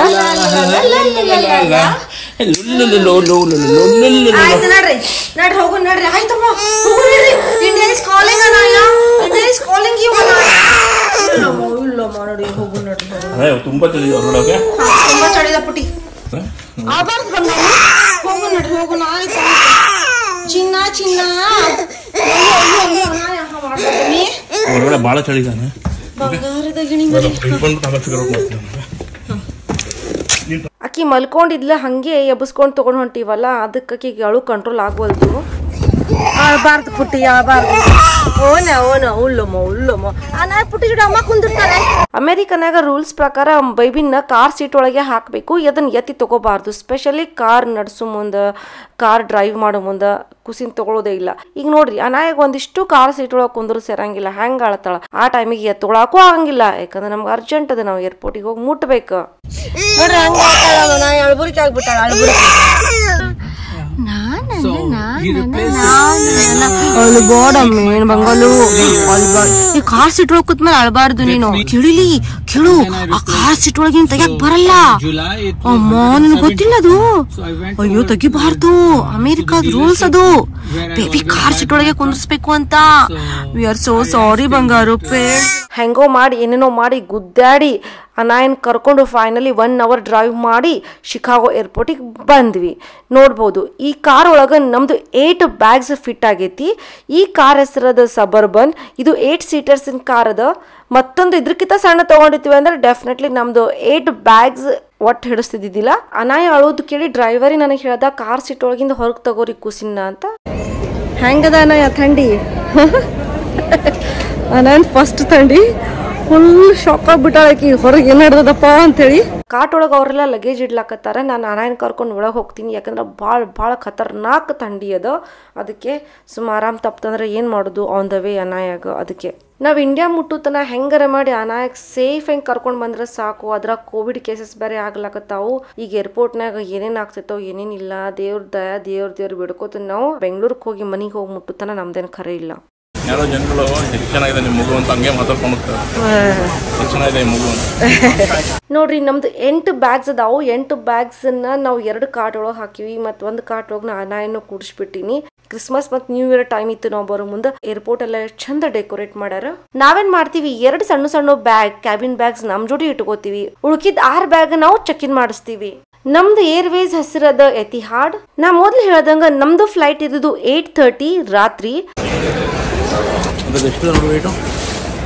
ಆಯ್ತು ನಡ್ರಿ ನಡ್ರಿ ಹೋಗು ನಡ್ರಿ ಆಯ್ತಮ್ಮ ಹೋಗು ನಡ್ರಿ India is calling Anaya India is calling you ಇಲ್ಲಮ್ಮ ಇಲ್ಲಮ್ಮ ನೋಡಿ ಹೋಗು ನಡ್ರಿ ಹೋಗು. ಅದೇ ತುಂಬಾ ಚಳಿ ಹೊರಡೋಕೆ ತುಂಬಾ ಚಳಿದ ಪುಟಿ ಆಬಾರ್ದು ಬಂದ ಹೋಗು ನಡ್ರಿ ಹೋಗು ಆಯ್ತು ಚಿನ್ನ ಚಿನ್ನ ಅಯ್ಯೋ, ಅಯ್ಯೋ, ಅಯ್ಯೋ, ಅನಾಯ ಹಂಗ ಮಾಡ್ಬೇಡ್ರಿ. ಹೊರಗಡೆ ಭಾಳ ಚಳಿ ಇದ್ದಾನೆ ಬಂಗಾರದ ಗಿಣಿ ಮರಿ ಬಂದು ಆಮೇಲೆ ಫಿಗರ್ ಔಟ್ ಮಾಡ್ತೀನಿ ಆಕಿ ಮಲ್ಕೊಂಡಿದ್ಲ ಹಂಗೆ ಎಬ್ಬಿಸ್ಕೊಂಡು ತಗೊಂಡ್ ಹೊಂಟಿವಲ್ಲ ಅದಕ್ಕೆ ಆಕಿಗೆ ಅಳು ಕಂಟ್ರೋಲ್ ಆಗ್ವಲ್ದು ಅಳ್ಬಾರ್ದು ಪುಟ್ಟಿ ಅಳ್ಬಾರ್ದು ಓನ ಓನ ಉಳ್ಳಮ್ಮ ಉಳ್ಳಮ್ಮ ನಾ ಪುಟ್ಟಿ ಜೋಡಿ ಅಮ್ಮ ಕುಂದಿರ್ತಾರೆ ಅಮೆರಿಕನಾಗ ರೂಲ್ಸ್ ಪ್ರಕಾರ ಬೈಬಿನ ಕಾರ್ ಸೀಟ್ ಒಳಗೆ ಹಾಕಬೇಕು ಅದನ್ನ ಎತ್ತಿ ತಗೋಬಾರ್ದು ಸ್ಪೆಷಲಿ ಕಾರ್ ನಡೆಸೋ ಮುಂದೆ ಕಾರ್ ಡ್ರೈವ್ ಮಾಡೋ ಮುಂದೆ ಕುಸಿನ್ ತಗೊಳ್ಳೋದೇ ಇಲ್ಲ ಈಗ ನೋಡ್ರಿ ಅನಾಯಾಗ ಒಂದಿಷ್ಟು ಕಾರ್ ಸೀಟ್ ಒಳಗೆ ಕುಂದ್ರು ಸೇರಂಗಿಲ್ಲ ಹೆಂಗ್ ಆಳತ್ತಾಳ ಆ ಟೈಮಿಗೆ ಎತ್ತೊಳಕ್ಕೂ ಆಗಂಗಿಲ್ಲ ಯಾಕಂದ್ರೆ ನಮ್ಗೆ ಅರ್ಜೆಂಟ್ ಅದ ನಾವು ಏರ್ಪೋರ್ಟಿಗೆ ಹೋಗಿ ಮುಟ್ಬೇಕು ನೋಡ್ರಿ ಹಂಗ ನಾ ಅಳ್ಬುರಿಕೆ ಆಗ್ಬಿಟ್ಟಾಳ ಅಳ್ಬುರಿಕೆ ಅಳ್ಬೇಡಮ್ಮ ಏನ್ ಬಂಗಲು ಅಳ್ಬಾರ್ದು ಈ ಕಾರ್ ಸೀಟ್ ಒಳಗ್ ಕೂತ್ಮೇಲೆ ಅಳ್ಬಾರ್ದು ನೀನು ಕೇಳಿಲಿ ಕೇಳು ಆ ಕಾರ್ ಸೀಟ್ ಒಳಗಿನ ತೆಗಿಯಕ್ ಬರಲ್ಲ ಅಮ್ಮ ನಿನ್ ಗೊತ್ತಿಲ್ಲ ಅದು ಅಯ್ಯೋ ತೆಗಿಬಾರ್ದು ಅಮೆರಿಕಾದ ರೂಲ್ಸ್ ಅದು ಬೇಬಿ ಕಾರ್ ಸೀಟ್ ಒಳಗೆ ಕುಂದಿರ್ಸ್ಬೇಕು ಅಂತ ವಿ ಆರ್ ಸೋ ಸಾರಿ ಬಂಗಾರು ಹೆಂಗೋ ಮಾಡಿ ಏನೇನೋ ಮಾಡಿ ಗುದ್ದಾಡಿ ಅನಾಯನ್ ಕರ್ಕೊಂಡು ಫೈನಲಿ ಒನ್ ಅವರ್ ಡ್ರೈವ್ ಮಾಡಿ ಶಿಕಾಗೋ ಏರ್ಪೋರ್ಟಿಗೆ ಬಂದ್ವಿ ನೋಡ್ಬೋದು ಈ ಕಾರ್ ಒಳಗೆ ನಮ್ದು ಏಟ್ ಬ್ಯಾಗ್ಸ್ ಫಿಟ್ ಆಗೈತಿ ಈ ಕಾರ್ ಹೆಸರದ ಸಬರ್ಬನ್ ಇದು ಏಟ್ ಸೀಟರ್ಸಿನ ಕಾರ್ ಅದ ಮತ್ತೊಂದು ಇದ್ರಕ್ಕಿಂತ ಸಣ್ಣ ತಗೊಂಡಿರ್ತೀವಿ ಅಂದ್ರೆ ಡೆಫಿನೆಟ್ಲಿ ನಮ್ದು ಏಟ್ ಬ್ಯಾಗ್ಸ್ ಒಟ್ಟು ಹಿಡಿಸ್ತಿದ್ದಿದ್ದಿಲ್ಲ ಅನಾಯ ಅಳೋದು ಕೇಳಿ ಡ್ರೈವರಿ ನನಗೆ ಹೇಳ್ದ ಕಾರ್ ಸೀಟ್ ಒಳಗಿಂದ ಹೊರಗೆ ತಗೋರಿ ಕೂಸಿನ ಅಂತ ಹೆಂಗದ ಅನಾಯ ಥಂಡಿ ಅನಾಯನ್ ಫಸ್ಟ್ ಥಂಡಿ ಫುಲ್ ಶಾಕ್ ಆಗ್ಬಿಟ್ಟಾಳಕಿ ಹೊರಗೆ ಏನ್ ನಡ್ದದಪ್ಪ ಅಂತೇಳಿ ಕಾಟ್ ಒಳಗೆ ಅವರೆಲ್ಲ ಲಗೇಜ್ ಇಡ್ಲಾಕತ್ತಾರ ನಾನು ನಾರಾಯಣ ಕರ್ಕೊಂಡು ಒಳಗೆ ಹೋಗ್ತೀನಿ ಯಾಕಂದ್ರೆ ಭಾಳ ಭಾಳ ಖತರ್ನಾಕ್ ಥಂಡಿ ಅದ ಅದಕ್ಕೆ ಸುಮ್ಮ ಆರಾಮ್ ತಪ್ತಂದ್ರೆ ಏನು ಮಾಡೋದು ಆನ್ ದ ವೇ ಅನಾಯಾಗ ಅದಕ್ಕೆ ನಾವು ಇಂಡಿಯಾ ಮುಟ್ಟುತನ ಹೆಂಗಾರ ಮಾಡಿ ಅನಾಯಕ್ ಸೇಫ್ ಹೆಂಗ್ ಕರ್ಕೊಂಡು ಬಂದ್ರೆ ಸಾಕು ಅದ್ರ ಕೋವಿಡ್ ಕೇಸಸ್ ಬೇರೆ ಆಗ್ಲಾಕತ್ತಾವು ಈಗ ಏರ್ಪೋರ್ಟ್ನಾಗ ಏನೇನ್ ಆಗ್ತೈತೋ ಏನೇನಿಲ್ಲ ದೇವ್ರ ದಯ ದೇವ್ರ ದೇವ್ರ ಬಿಡ್ಕೋತ ನಾವು ಬೆಂಗಳೂರಿಗೆ ಹೋಗಿ ಮನಿಗೆ ಹೋಗಿ ಮುಟ್ಟುತನ ನಮ್ದೇನು ಖರೆ ಇಲ್ಲ ಯಾರೋ ಜನಗಳು ಎಷ್ಟು ಚೆನ್ನಾಗಿದೆ ನಿಮ್ಮ ಮಗು ಅಂತ ಹಂಗೆ ಮಾತಾಡ್ಕೊಂಡು ಹೋಗ್ತಾರೆ ಎಷ್ಟು ಚೆನ್ನಾಗಿದೆ ಈ ಮಗು ಅಂತ ನೋಡ್ರಿ ನಮ್ದು ಎಂಟು ಬ್ಯಾಗ್ಸ್ ಅದಾವು ಎಂಟು ಬ್ಯಾಗ್ಸ್ ನಾವು ಎರಡು ಕಾರ್ಟ್ ಒಳಗೆ ಹಾಕಿವಿ ಮತ್ತು ಒಂದು ಕಾರ್ಟ್ ಒಳಗೆ ನಾ ಅನಾಯನ್ನು ಕೂಡಿಸ್ಬಿಟ್ಟಿನಿ ಕ್ರಿಸ್ಮಸ್ ಮತ್ತು ನ್ಯೂ ಇಯರ್ ಟೈಮ್ ಇತ್ತು ನಾವು ಬರೋ ಮುಂದೆ ಏರ್ಪೋರ್ಟ್ ಎಲ್ಲ ಎಷ್ಟ್ ಚಂದ ಡೆಕೋರೇಟ್ ಮಾಡ್ಯಾರ ನಾವೇನ್ ಮಾಡ್ತೀವಿ ಎರಡು ಸಣ್ಣ ಸಣ್ಣ ಬ್ಯಾಗ್ ಕ್ಯಾಬಿನ್ ಬ್ಯಾಗ್ಸ್ ನಮ್ ಜೋಡಿ ಇಟ್ಕೋತೀವಿ ಉಳ್ಕಿದ್ ಆರ್ ಬ್ಯಾಗ್ ನಾವು ಚೆಕ್ ಇನ್ ಮಾಡಿಸ್ತೀವಿ ನಮ್ದು ಏರ್ವೇಸ್ ಹೆಸರದ ಎತಿಹಾಡ್ ನಾ ಮೊದ್ಲು ಹೇಳ್ದಂಗ ನಮ್ದು ಫ್ಲೈಟ್ ಇದ್ದು ಏಟ್ ಥರ್ಟಿ ರಾತ್ರಿ ಅದ್ರದ್ದು ಎಷ್ಟು ನೋಡಿ ವೇಟು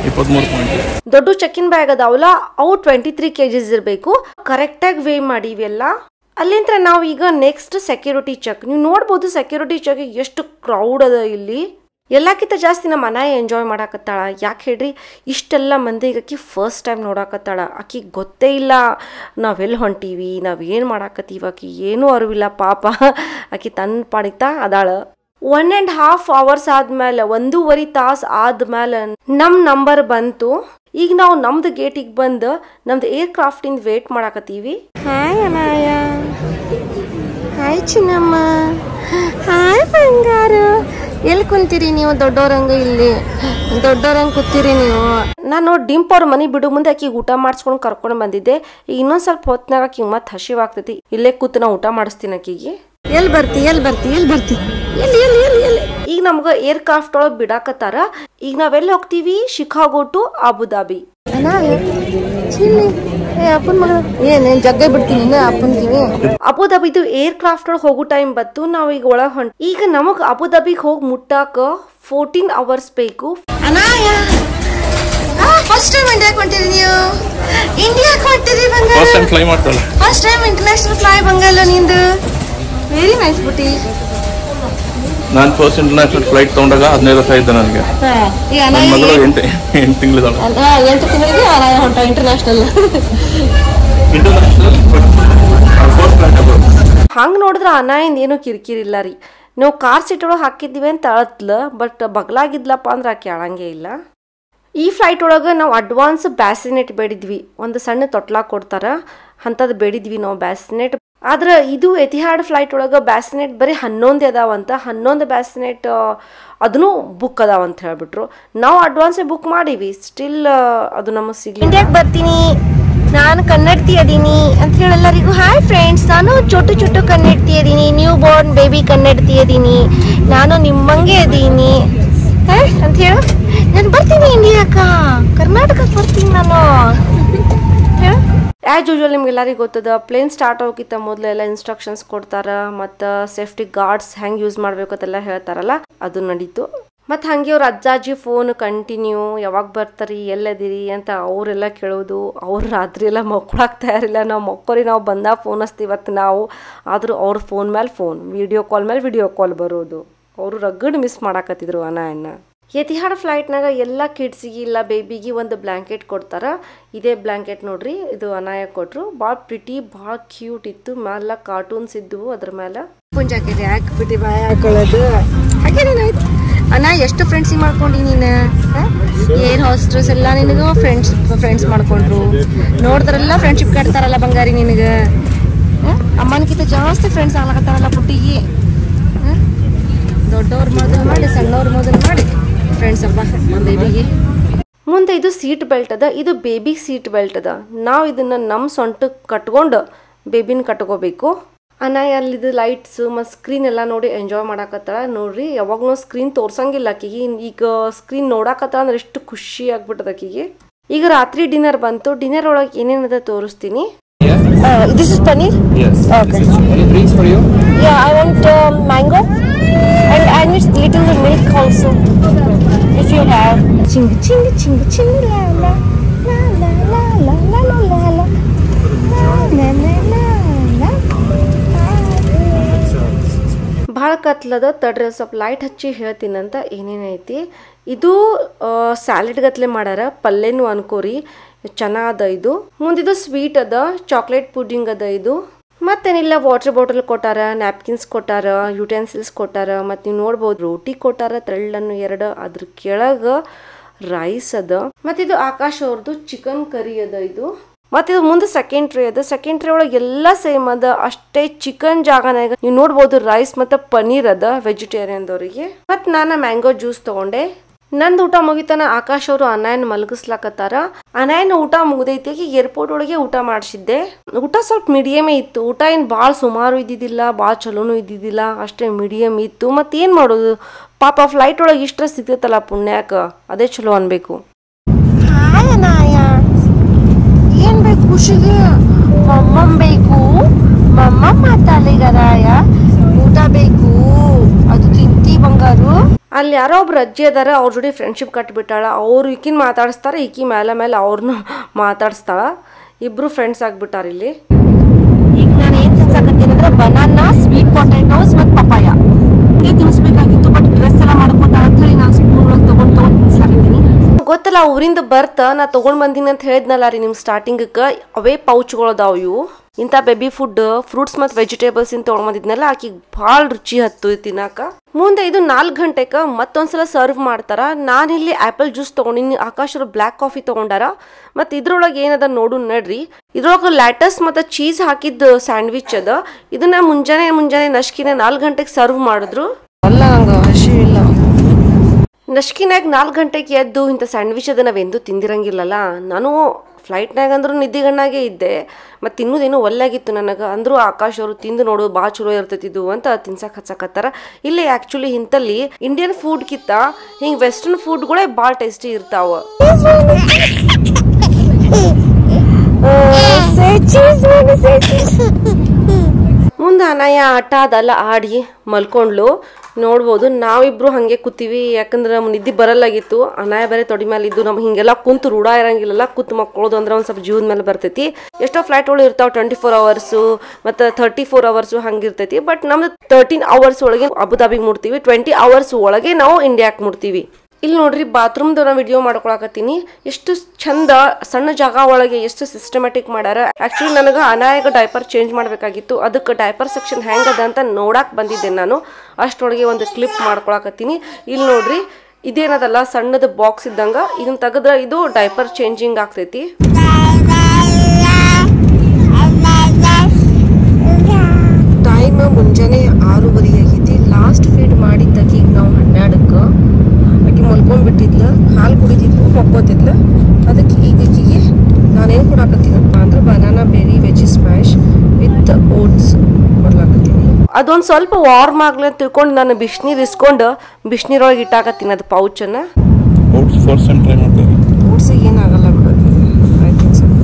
ಇಪ್ಪತ್ಮೂರು ಪಾಯಿಂಟ್ ದೊಡ್ಡ ಚೆಕ್ಕಿನ್ ಬ್ಯಾಗ್ ಅದಾವಲ್ಲ ಅವು ಟ್ವೆಂಟಿ ತ್ರೀ ಕೆ ಜಿಸ್ ಇರಬೇಕು ಕರೆಕ್ಟಾಗಿ ವೇ ಮಾಡಿ ಇವೆಲ್ಲ ಅಲ್ಲಿಂದ ನಾವು ಈಗ ನೆಕ್ಸ್ಟ್ ಸೆಕ್ಯೂರಿಟಿ ಚೆಕ್ ನೀವು ನೋಡ್ಬೋದು ಸೆಕ್ಯೂರಿಟಿ ಚೆಕ್ ಎಷ್ಟು ಕ್ರೌಡ್ ಅದ ಇಲ್ಲಿ ಎಲ್ಲಕ್ಕಿಂತ ಜಾಸ್ತಿ ನಮ್ಮ ಅನಾಯ ಎಂಜಾಯ್ ಮಾಡಾಕತ್ತಾಳ ಯಾಕೆ ಹೇಳ್ರಿ ಇಷ್ಟೆಲ್ಲ ಮಂದಿಗೆ ಆಕಿ ಫಸ್ಟ್ ಟೈಮ್ ನೋಡಾಕತ್ತಾಳ ಆಕಿಗೆ ಗೊತ್ತೇ ಇಲ್ಲ ನಾವೆಲ್ಲಿ ಹೊಂಟೀವಿ ನಾವೇನು ಮಾಡಾಕತ್ತೀವಿ ಆಕಿ ಏನೂ ಅರಿವಿಲ್ಲ ಪಾಪ ಆಕಿ ತನ್ನ ಪಾಡಿತಾ ಅದಾಳ ಒನ್ ಆ್ಯಂಡ್ ಹಾಫ್ ಅವರ್ಸ್ ಆದ್ಮೇಲೆ ಒಂದೂವರೆ ತಾಸು ಆದ್ಮೇಲೆ ನಮ್ಮ ನಂಬರ್ ಬಂತು ಈಗ ನಾವು ನಮ್ದು ಗೇಟಿಗೆ ಬಂದು ನಮ್ದು ಏರ್ ಕ್ರಾಫ್ಟಿಂದ ವೇಟ್ ಮಾಡಾಕತ್ತೀವಿ ಹಾಯ್ ಅನಾಯ ಹಾಯ್ ಚಿನ್ನಮ್ಮ ಹಾಯ್ ಬಂಗಾರು ಎಲ್ಲಿ ಕುಂತೀರಿ ನೀವು ದೊಡ್ಡೋರಂಗ ಇಲ್ಲಿ ದೊಡ್ಡೋರಂಗ ಕೂತೀರಿ ನೀವು ನಾನು ಡಿಂಪ್ ಅವ್ರ ಮನೆ ಬಿಡು ಮುಂದೆ ಆಕಿಗೆ ಊಟ ಮಾಡಿಸ್ಕೊಂಡು ಕರ್ಕೊಂಡು ಬಂದಿದ್ದೆ ಈಗ ಇನ್ನೊಂದ್ ಸ್ವಲ್ಪ ಹೊತ್ನಾಗ ಆಕಿಗೆ ಮತ್ತೆ ಹಸಿವಾಗ್ತೈತಿ ಇಲ್ಲೇ ಕೂತು ನಾ ಊಟ ಮಾಡಿಸ್ತೀನಿ ಆಕಿಗೆ ಎಲ್ಲಿ ಬರ್ತಿ ಎಲ್ಲಿ ಬರ್ತಿ ಎಲ್ಲಿ ಬರ್ತಿ ಎಲ್ಲಿ ಎಲ್ಲಿ ಎಲ್ಲಿ ಎಲ್ಲಿ ಈಗ ನಮ್ಗ ಏರ್ ಕ್ರಾಫ್ಟ್ ಒಳಗೆ ಬಿಡಾಕತ್ತಾರ ಈಗ ನಾವೆಲ್ಲಿ ಹೋಗ್ತೀವಿ ಶಿಕಾಗೋ ಟು ಅಬುದಾಬಿ ಅಪ್ಪನ ಮಗ ಏನ್ ಜಗ್ಗ ಬಿಡ್ತೀನಿ ಅಪ್ಪನ ಕಿವಿ ಅಬುದಾಬಿದು ಏರ್ ಕ್ರಾಫ್ಟ್ ಒಳಗೆ ಹೋಗೋ ಟೈಮ್ ಬತ್ತು ನಾವ್ ಈಗ ಒಳಗ್ ಹೊಂಟ್ ಈಗ ನಮಗ್ ಅಬುದಾಬಿಗೆ ಹೋಗಿ ಮುಟ್ಟಾಕ ಫೋರ್ಟೀನ್ ಅವರ್ಸ್ ಬೇಕು ಅನಾಯ ಫಸ್ಟ್ ಟೈಮ್ ಇಂಡಿಯಾಕ್ ಹೊಂಟಿರಿ ನೀವು ಇಂಡಿಯಾಕ್ ಹೊಂಟಿರಿ ಬಂಗಾರ ಫಸ್ಟ್ ಟೈಮ್ ಫ್ಲೈ ಮಾಡ್ತಾಳೆ ಫಸ್ಟ್ ಟೈಮ್ ಇಂಟರ್ನ್ಯಾಷನಲ್ ಫ್ಲೈ ಬಂಗಾಲ ನಿಂದು ವೆರಿ ನೈಸ್ ಬುಟಿ ನಾನು ಫಸ್ಟ್ ಇಂಟರ್ನ್ಯಾಷನಲ್ ಫ್ಲೈಟ್ ತೊಗೊಂಡಾಗ ಹದಿನೈದು ವರ್ಷ ಇದ್ದೆ ನನಗೆ ಈಗ ನನ್ನ ಅನಾಯ ಮಗಳು ಎಂಟು ಎಂಟು ತಿಂಗಳಿದ್ದಾಳೆ ಆ, ಎಂಟು ತಿಂಗಳಿಗೆ ಅನಾಯ ಹೊಂಟ ಇಂಟರ್ನ್ಯಾಷನಲ್ ಇಂಟರ್ನ್ಯಾಷನಲ್ ಫಸ್ಟ್ ಫ್ಲೈಟ್ ಅದು ಹಂಗೆ ನೋಡಿದ್ರೆ ಅನಾಯಿಂದ ಏನೂ ಕಿರಿಕಿರಿಲ್ಲ ರೀ ನಾವು ಕಾರ್ ಸೀಟ್ ಒಳಗೆ ಹಾಕಿದ್ದೀವಿ ಅಂತ ಅಳತ್ಲ ಬಟ್ ಬಗ್ಲಾಗಿದ್ಲಪ್ಪ ಅಂದ್ರೆ ಆಕೆ ಅಳಂಗೆ ಇಲ್ಲ ಈ ಫ್ಲೈಟ್ ಒಳಗೆ ನಾವು ಅಡ್ವಾನ್ಸ್ ಬ್ಯಾಸಿನೆಟ್ ಬೇಡಿದ್ವಿ ಒಂದು ಸಣ್ಣ ತೊಟ್ಲ ಕೊಡ್ತಾರ ಅಂಥದ್ದು ಬೇಡಿದ್ವಿ ನಾವು ಬ್ಯಾಸಿನೆಟ್ ಆದ್ರೆ ಇದು ಎತಿಹಾಡ್ ಫ್ಲೈಟ್ ಒಳಗೆ ಬ್ಯಾಸಿನೆಟ್ ಬರೀ ಹನ್ನೊಂದು ಅದಾವಂತ ಹನ್ನೊಂದು ಬ್ಯಾಸಿನೆಟ್ ಅದನ್ನು ಬುಕ್ ಅದಾವ ಅಂತ ಹೇಳ್ಬಿಟ್ರು ನಾವು ಅಡ್ವಾನ್ಸೇ ಬುಕ್ ಮಾಡೀವಿ ಸ್ಟಿಲ್ ಅದು ನಮಗೆ ಸಿಗ್ಲಿ ಇಂಡಿಯಾಗೆ ಬರ್ತೀನಿ ನಾನು ಕನ್ನಡತಿ ಅದೀನಿ ಅಂತ ಹೇಳಿ ಎಲ್ಲರಿಗೂ ಹಾಯ್ ಫ್ರೆಂಡ್ಸ್ ನಾನು ಚೋಟು ಚೋಟು ಕನ್ನಡತಿ ಅದೀನಿ ನ್ಯೂ ಬೋರ್ನ್ ಬೇಬಿ ಕನ್ನಡತಿ ಅದೀನಿ ನಾನು ನಿಮ್ಮಂಗೆ ಅದೀನಿ ಹಾ? ಅಂತ ಹೇಳು ನಾನು ಬರ್ತೀನಿ ಇಂಡಿಯಾಕ ಕರ್ನಾಟಕಕ್ಕೆ ಬರ್ತೀನಿ ನಾನು ಆ್ಯಸ್ ಯೂಶುವಲ್ ನಿಮ್ಗೆಲ್ಲರಿಗೂ ಗೊತ್ತದ ಪ್ಲೇನ್ ಸ್ಟಾರ್ಟ್ ಆಗೋಕ್ಕಿಂತ ಮೊದಲು ಎಲ್ಲ ಇನ್ಸ್ಟ್ರಕ್ಷನ್ಸ್ ಕೊಡ್ತಾರ ಮತ್ತು ಸೇಫ್ಟಿ ಗಾರ್ಡ್ಸ್ ಹೆಂಗೆ ಯೂಸ್ ಮಾಡಬೇಕು ಅಂತೆಲ್ಲ ಹೇಳ್ತಾರಲ್ಲ ಅದು ನಡೀತು ಮತ್ತು ಹಾಗೆ ಅವ್ರ ಅಜ್ಜಾಜಿ ಫೋನ್ ಕಂಟಿನ್ಯೂ ಯಾವಾಗ ಬರ್ತಾರಿ ಎಲ್ಲದಿರಿ ಅಂತ ಅವರೆಲ್ಲ ಕೇಳೋದು ಅವ್ರು ರಾತ್ರಿ ಎಲ್ಲ ಮಕ್ಕೊಳಕ್ಕೆ ತಯಾರಿಲ್ಲ ನಾವು ಮಕ್ಕೋರಿ ನಾವು ಬಂದಾಗ ಫೋನ್ ಹಚ್ತೀವತ್ತು ನಾವು ಆದರೂ ಅವ್ರ ಫೋನ್ ಮೇಲೆ ಫೋನ್ ವಿಡಿಯೋ ಕಾಲ್ ಮೇಲೆ ವಿಡಿಯೋ ಕಾಲ್ ಬರೋದು ಅವರು ರಗಡ್ ಮಿಸ್ ಮಾಡಾಕತ್ತಿದ್ರು ಅನ್ನ ಎತಿಹಾಡ್ ಫ್ಲೈಟ್ನಾಗ ಎಲ್ಲ ಕಿಡ್ಸಿಗೆ ಇಲ್ಲ ಬೇಬಿಗೆ ಒಂದು ಬ್ಲ್ಯಾಂಕೆಟ್ ಕೊಡ್ತಾರ ಇದೇ ಬ್ಲ್ಯಾಂಕೆಟ್ ನೋಡ್ರಿ ಇದು ಅನಾಯ ಕೊಟ್ರು ಭಾಳ ಪ್ರಿಟಿ ಭಾಳ ಕ್ಯೂಟ್ ಇತ್ತು ಮ್ಯಾಲ ಕಾರ್ಟೂನ್ಸ್ ಇದ್ವು ಅದ್ರ ಮೇಲೆ ಪುಂಜಾಕಿದೆ ಹಾಕ್ಬಿಟ್ಟು ಬಾಯ ಹಾಕೊಳ್ಳೋದು ಹಾಗೇನೇನಾಯ್ತು ಅಣ್ಣ ಎಷ್ಟು ಫ್ರೆಂಡ್ಸಿಗೆ ಮಾಡ್ಕೊಂಡಿ ನೀನು ಏನ್ ಹಾಸ್ಟೆಲ್ಸ್ ಎಲ್ಲ ನಿನಗೂ ಫ್ರೆಂಡ್ಸ್ ಫ್ರೆಂಡ್ಸ್ ಮಾಡ್ಕೊಂಡ್ರು ನೋಡಿದ್ರೆಲ್ಲ ಫ್ರೆಂಡ್ಶಿಪ್ ಕಟ್ತಾರಲ್ಲ ಬಂಗಾರಿ ನಿನಗೆ ಅಮ್ಮನಕ್ಕಿಂತ ಜಾಸ್ತಿ ಫ್ರೆಂಡ್ಸ್ ಆಗ್ಲಕತ್ತಾರಲ್ಲ ಪುಟ್ಟಿಗೆ ದೊಡ್ಡವ್ರ ಮೊದಲು ಮಾಡಿ ಸಣ್ಣವ್ರ ಮೊದಲು ಮಾಡಿ ಫ್ರೆಂಡ್ಸ್ ಅಪ್ಪ ಬೇಬಿಗೆ ಮುಂದೆ ಇದು ಸೀಟ್ ಬೆಲ್ಟ್ ಅದ ಇದು ಬೇಬಿ ಸೀಟ್ ಬೆಲ್ಟ್ ಅದ ನಾವು ಇದನ್ನ ನಮ್ಮ ಸೊಂಟಕ್ಕೆ ಕಟ್ಕೊಂಡು ಬೇಬಿನ ಕಟ್ಕೋಬೇಕು ಅನಾಯ ಅಲ್ಲಿದು ಲೈಟ್ಸ್ ಮತ್ತು ಸ್ಕ್ರೀನ್ ಎಲ್ಲ ನೋಡಿ ಎಂಜಾಯ್ ಮಾಡಾಕತ್ತಾಳ ನೋಡ್ರಿ ಯಾವಾಗೂ ಸ್ಕ್ರೀನ್ ತೋರ್ಸಂಗಿಲ್ಲ ಆಕಿಗೆ ಈಗ ಸ್ಕ್ರೀನ್ ನೋಡಾಕತ್ತಾಳ ಅಂದ್ರೆ ಎಷ್ಟು ಖುಷಿ ಆಗ್ಬಿಟ್ಟದ ಆಕಿಗೆ ಈಗ ರಾತ್ರಿ ಡಿನ್ನರ್ ಬಂತು ಡಿನ್ನರ್ ಒಳಗೆ ಏನೇನದ ತೋರಿಸ್ತೀನಿ this is paneer Yes. Okay. This is Any drinks for you? Yeah, I want um, mango and I need little milk also. If you have. Ching ching ching ching la la la la la la la la la la la la la la ಭಾಳ ಕತ್ಲದ ತಡ್ರಿ ಸ್ವಲ್ಪ light ಹಚ್ಚಿ ಹೇಳ್ತೀನಂತ ಏನೇನೈತಿ ಇದು salad ಗತ್ಲೆ ಮಾಡ್ಯಾರ ಪಲ್ಯನು ಅನ್ಕೋರಿ ಚೆನ್ನಾಗದ ಇದು ಮುಂದಿದು ಸ್ವೀಟ್ ಅದ ಚಾಕ್ಲೇಟ್ ಪುಡಿಂಗ್ ಅದ ಇದು ಮತ್ತೇನಿಲ್ಲ ವಾಟರ್ ಬಾಟಲ್ ಕೊಟ್ಟಾರ ನ್ಯಾಪ್ಕಿನ್ಸ್ ಕೊಟ್ಟಾರ ಯುಟೆನ್ಸಿಲ್ಸ್ ಕೊಟ್ಟಾರ ಮತ್ತು ನೀವು ನೋಡ್ಬೋದು ರೋಟಿ ಕೊಟ್ಟಾರ ತೆಳ್ಳನ್ನು ಎರಡು ಅದ್ರ ಕೆಳಗ ರೈಸ್ ಅದ ಮತ್ತಿದು ಆಕಾಶ್ ಅವ್ರದ್ದು ಚಿಕನ್ ಕರಿ ಅದ ಇದು ಮತ್ತೆ ಇದು ಮುಂದೆ ಸೆಕೆಂಡ್ ಟ್ರೇ ಅದ ಸೆಕೆಂಡ್ ಟ್ರೇ ಒಳಗೆ ಎಲ್ಲ ಸೇಮ್ ಅದ ಅಷ್ಟೇ ಚಿಕನ್ ಜಾಗನಾಗ ನೀವು ನೋಡ್ಬೋದು ರೈಸ್ ಮತ್ತೆ ಪನೀರ್ ಅದ ವೆಜಿಟೇರಿಯನ್ದವರಿಗೆ ಮತ್ ನಾನು ಮ್ಯಾಂಗೋ ಜ್ಯೂಸ್ ತಗೊಂಡೆ ನಂದು ಊಟ ಮುಗಿತನ ಆಕಾಶ್ ಅವರು ಅನಾಯನ್ ಮಲಗಿಸ್ಲಾಕತ್ತಾರ ಅನಾಯನ್ ಊಟ ಮುಗ್ದೈತಿ ಈಗ ಏರ್ಪೋರ್ಟ್ ಒಳಗೆ ಊಟ ಮಾಡಿಸಿದ್ದೆ ಊಟ ಸ್ವಲ್ಪ ಮೀಡಿಯಮೇ ಇತ್ತು ಊಟ ಏನು ಭಾಳ ಸುಮಾರು ಇದ್ದಿದ್ದಿಲ್ಲ ಭಾಳ ಚಲೋನು ಇದ್ದಿದ್ದಿಲ್ಲ ಅಷ್ಟೇ ಮೀಡಿಯಮ್ ಇತ್ತು ಮತ್ತೇನು ಮಾಡೋದು ಪಾಪ ಫ್ಲೈಟ್ ಒಳಗೆ ಇಷ್ಟ ಸಿಗ್ತೈತಲ್ಲ ಪುಣ್ಯಾಕ ಅದೇ ಚಲೋ ಅನ್ಬೇಕು ಹಾಯ್ ಅನಾಯ ಏನ್ ಬೇಕು ಖುಷಿಗೆ ಮಮ್ಮಂ ಬೇಕು ಮಮ್ಮಂ ಮಾತಾಲಿಗರಾಯ ಊಟ ಬೇಕು ಅದು ತಿಂತಿ ಬಂಗಾರು ಅಲ್ಲಿ ಯಾರೋ ಒಬ್ರು ಅಜ್ಜಿ ಅದಾರ ಅವ್ರ ಜೋಡಿ ಫ್ರೆಂಡ್ಶಿಪ್ ಕಟ್ಬಿಟ್ಟಾಳ ಅವ್ರು ಈಕಿನ ಮಾತಾಡಿಸ್ತಾರ ಈಕಿ ಮೇಲೆ ಮೇಲೆ ಅವ್ರನ್ನ ಮಾತಾಡಿಸ್ತಾಳ ಇಬ್ರು ಫ್ರೆಂಡ್ಸ್ ಆಗ್ಬಿಟ್ಟಾರ ಇಲ್ಲಿ ಈಗ ನಾನು ಏನ್ ತಿನ್ಸಕತ್ತೀನಿ ಅಂದ್ರೆ ಬನಾನಾ ಸ್ವೀಟ್ ಪೊಟ್ಯಾಟೋಸ್ ಮತ್ತು ಪಪಾಯ ಇದೇ ತಿನ್ಸ್ಬೇಕಾಗಿತ್ತು ಬಟ್ ಡ್ರೆಸ್ ಎಲ್ಲ ಮಾಡ್ಕೋತ ಅಂತ ಹೇಳಿ ನಾನು ಸ್ಪೂನ್ ಒಳಗೆ ತಗೊಂಡ್ ತಗೊಂಡ್ ತಿನ್ಸಾಕತ್ತೀನಿ ಗೊತ್ತಲ್ಲ ಊರಿಂದ ಬರ್ತ ನಾ ತಗೊಂಡ್ ಬಂದಿನಿ ಅಂತ ಹೇಳಿದ್ನಲ್ಲ ರೀ ನಿಮ್ ಸ್ಟಾರ್ಟಿಂಗಕ್ಕೆ ಅವೇ ಪೌಚ್ಗಳು ಅದಾವ ಇವು ಇಂಥ ಬೇಬಿ ಫುಡ್ ಫ್ರೂಟ್ಸ್ ಮತ್ತು ವೆಜಿಟೇಬಲ್ಸ್ ಇಂತ ತೊಗೊಂಡ್ ಬಂದಿದ್ನಲ್ಲ ಆಕಿಗೆ ಭಾಳ ರುಚಿ ಹತ್ತು ತಿನ್ನಾಕ ಮುಂದೆ ಇದು ನಾಲ್ಕು ಗಂಟೆಗೆ ಮತ್ತೊಂದ್ಸಲ ಸರ್ವ್ ಮಾಡ್ತಾರ ನಾನಿಲ್ಲಿ ಆ್ಯಪಲ್ ಜ್ಯೂಸ್ ತೊಗೊಂಡಿನಿ ಆಕಾಶ್ ಅವ್ರು ಬ್ಲ್ಯಾಕ್ ಕಾಫಿ ತೊಗೊಂಡಾರ ಮತ್ತು ಇದ್ರೊಳಗೆ ಏನದ ನೋಡು ನಡ್ರಿ ಇದ್ರೊಳಗೆ ಲ್ಯಾಟಸ್ ಮತ್ತು ಚೀಸ್ ಹಾಕಿದ್ದು ಸ್ಯಾಂಡ್ವಿಚ್ ಅದ ಇದನ್ನ ಮುಂಜಾನೆ ಮುಂಜಾನೆ ನಶ್ಕಿನ ನಾಲ್ಕು ಗಂಟೆಗೆ ಸರ್ವ್ ಮಾಡಿದ್ರು ಅಲ್ಲ ನಂಗೆ ಹಸಿ ಇಲ್ಲ ನಶ್ಕಿನಾಗ ನಾಲ್ಕು ಗಂಟೆಗೆ ಎದ್ದು ಇಂಥ ಸ್ಯಾಂಡ್ವಿಚ್ ಅದನ್ನ ನಾವೆಂದೂ ತಿಂದಿರಂಗಿಲ್ಲಲ್ಲ ನಾನು ಫ್ಲೈಟ್ನಾಗ ಅಂದ್ರೂ ನಿದ್ದಿಗಣ್ಣಾಗೆ ಇದ್ದೆ ಮತ್ತು ತಿನ್ನೋದೇನೋ ಒಲ್ಲಾಗಿತ್ತು ನನಗೆ ಅಂದರೂ ಆಕಾಶ್ ಅವರು ತಿಂದು ನೋಡು ಭಾಳ ಚಲೋ ಇರ್ತೈತಿದ್ದು ಅಂತ ತಿನ್ಸಕ್ಕೆ ಹಚ್ಚಕತ್ತಾರ ಇಲ್ಲಿ ಆ್ಯಕ್ಚುಲಿ ಇಂತಲ್ಲಿ ಇಂಡಿಯನ್ ಫುಡ್ಗಿಂತ ಹಿಂಗೆ ವೆಸ್ಟರ್ನ್ ಫುಡ್ಗಳೇ ಭಾಳ ಟೇಸ್ಟಿ ಇರ್ತಾವ ಮುಂದೆ ಅನಾಯ ಆಟ ಅದೆಲ್ಲ ಆಡಿ ಮಲ್ಕೊಂಡ್ಲು ನೋಡ್ಬೋದು ನಾವಿಬ್ರು ಹಾಗೆ ಕೂತೀವಿ ಯಾಕಂದ್ರೆ ನಮ್ಗೆ ನಿದ್ದೆ ಬರಲ್ಲಾಗಿತ್ತು ಅನಾಯ ಬೇರೆ ತೊಡಿ ಮೇಲೆ ಇದ್ದು ನಮ್ಗೆ ಹಿಂಗೆಲ್ಲ ಕುಂತು ರೂಢ ಇರಂಗಿಲ್ಲಲ್ಲ ಕೂತು ಮಕ್ಕೊಳ್ಳೋದು ಅಂದ್ರೆ ಒಂದು ಸ್ವಲ್ಪ ಜೀವದ ಮೇಲೆ ಬರ್ತೈತಿ ಎಷ್ಟೋ ಫ್ಲೈಟ್ಗಳು ಇರ್ತಾವೆ ಟ್ವೆಂಟಿ ಫೋರ್ ಅವರ್ಸು ಮತ್ತು ತರ್ಟಿ ಫೋರ್ ಅವರ್ಸು ಹಂಗಿರ್ತೈತಿ ಬಟ್ ನಮ್ದು ತರ್ಟೀನ್ ಅವರ್ಸ್ ಒಳಗೆ ಅಬುದಾಬಿಗೆ ಮುಡ್ತೀವಿ ಟ್ವೆಂಟಿ ಅವರ್ಸ್ ಒಳಗೆ ನಾವು ಇಂಡಿಯಾಕ್ಕೆ ಮುಡ್ತೀವಿ ಇಲ್ಲಿ ನೋಡ್ರಿ ಬಾತ್ರೂಮ್ದು ನಾ ವಿಡಿಯೋ ಮಾಡ್ಕೊಳಕತ್ತೀನಿ ಎಷ್ಟು ಚಂದ ಸಣ್ಣ ಜಾಗ ಒಳಗೆ ಎಷ್ಟು ಸಿಸ್ಟಮ್ಯಾಟಿಕ್ ಮಾಡ್ಯಾರ ಆಕ್ಚುಲಿ ನನಗೆ ಅನಾಯಕ ಡೈಪರ್ ಚೇಂಜ್ ಮಾಡಬೇಕಾಗಿತ್ತು ಅದಕ್ಕೆ ಡೈಪರ್ ಸೆಕ್ಷನ್ ಹೆಂಗದ ಅಂತ ನೋಡಕ್ ಬಂದಿದ್ದೆ ನಾನು ಅಷ್ಟರೊಳಗೆ ಒಂದು ಕ್ಲಿಪ್ ಮಾಡ್ಕೊಳಕತ್ತೀನಿ ಇಲ್ಲಿ ನೋಡ್ರಿ ಇದೇನದಲ್ಲ ಸಣ್ಣದ ಬಾಕ್ಸ್ ಇದ್ದಂಗ ಇದನ್ನ ತೆಗೆದ್ರೆ ಇದು ಡೈಪರ್ ಚೇಂಜಿಂಗ್ ಆಗ್ತೈತಿ ಟೈಮ್ ಮುಂಜಾನೆ ಆರೂವರೆ ಆಗೈತಿ ಲಾಸ್ಟ್ ಫೀಡ್ ಮಾಡಿದ್ದಕ್ಕೆ ಈಗ ನಾವು ಹನ್ನೆರಡಕ್ಕೆ ಆಕೆ ಮಲ್ಕೊಂಡ್ಬಿಟ್ಟಿದ್ಲು ಹಾಲು ಕುಡಿತಿದ್ಲು ಮಕ್ಕೋತಿದ್ಲು ಅದಕ್ಕೆ ಈಗ ಈಕಿಗೆ ನಾನೇನು ಕೊಡಾಕತ್ತೀನಪ್ಪ ಅಂದ್ರೆ banana berry veggie smash with oats ಕೊಡ್ಲಾಕತ್ತೀನಿ ಅದೊಂದು ಸ್ವಲ್ಪ ವಾರ್ಮ್ ಆಗ್ಲಿ ಅಂತ ತಿಳ್ಕೊಂಡು ನಾನು ಬಿಸಿನೀರು ಇಸ್ಕೊಂಡು ಬಿಸಿನೀರೊಳಗೆ ಇಟ್ಟಾಕತ್ತೀನಿ ಅದು ಪೌಚನ್ನು ಔಟ್ಸ್ ಫೋರ್ಸ್ ಟೈಮ್ ಟ್ರೈ ಮಾಡ್ತಾರೆ ಓಟ್ಸಿಗೆ ಏನಾಗಲ್ಲ ಬಿಡೋದು ಐ ಥಿಂಕ್ ಸೊ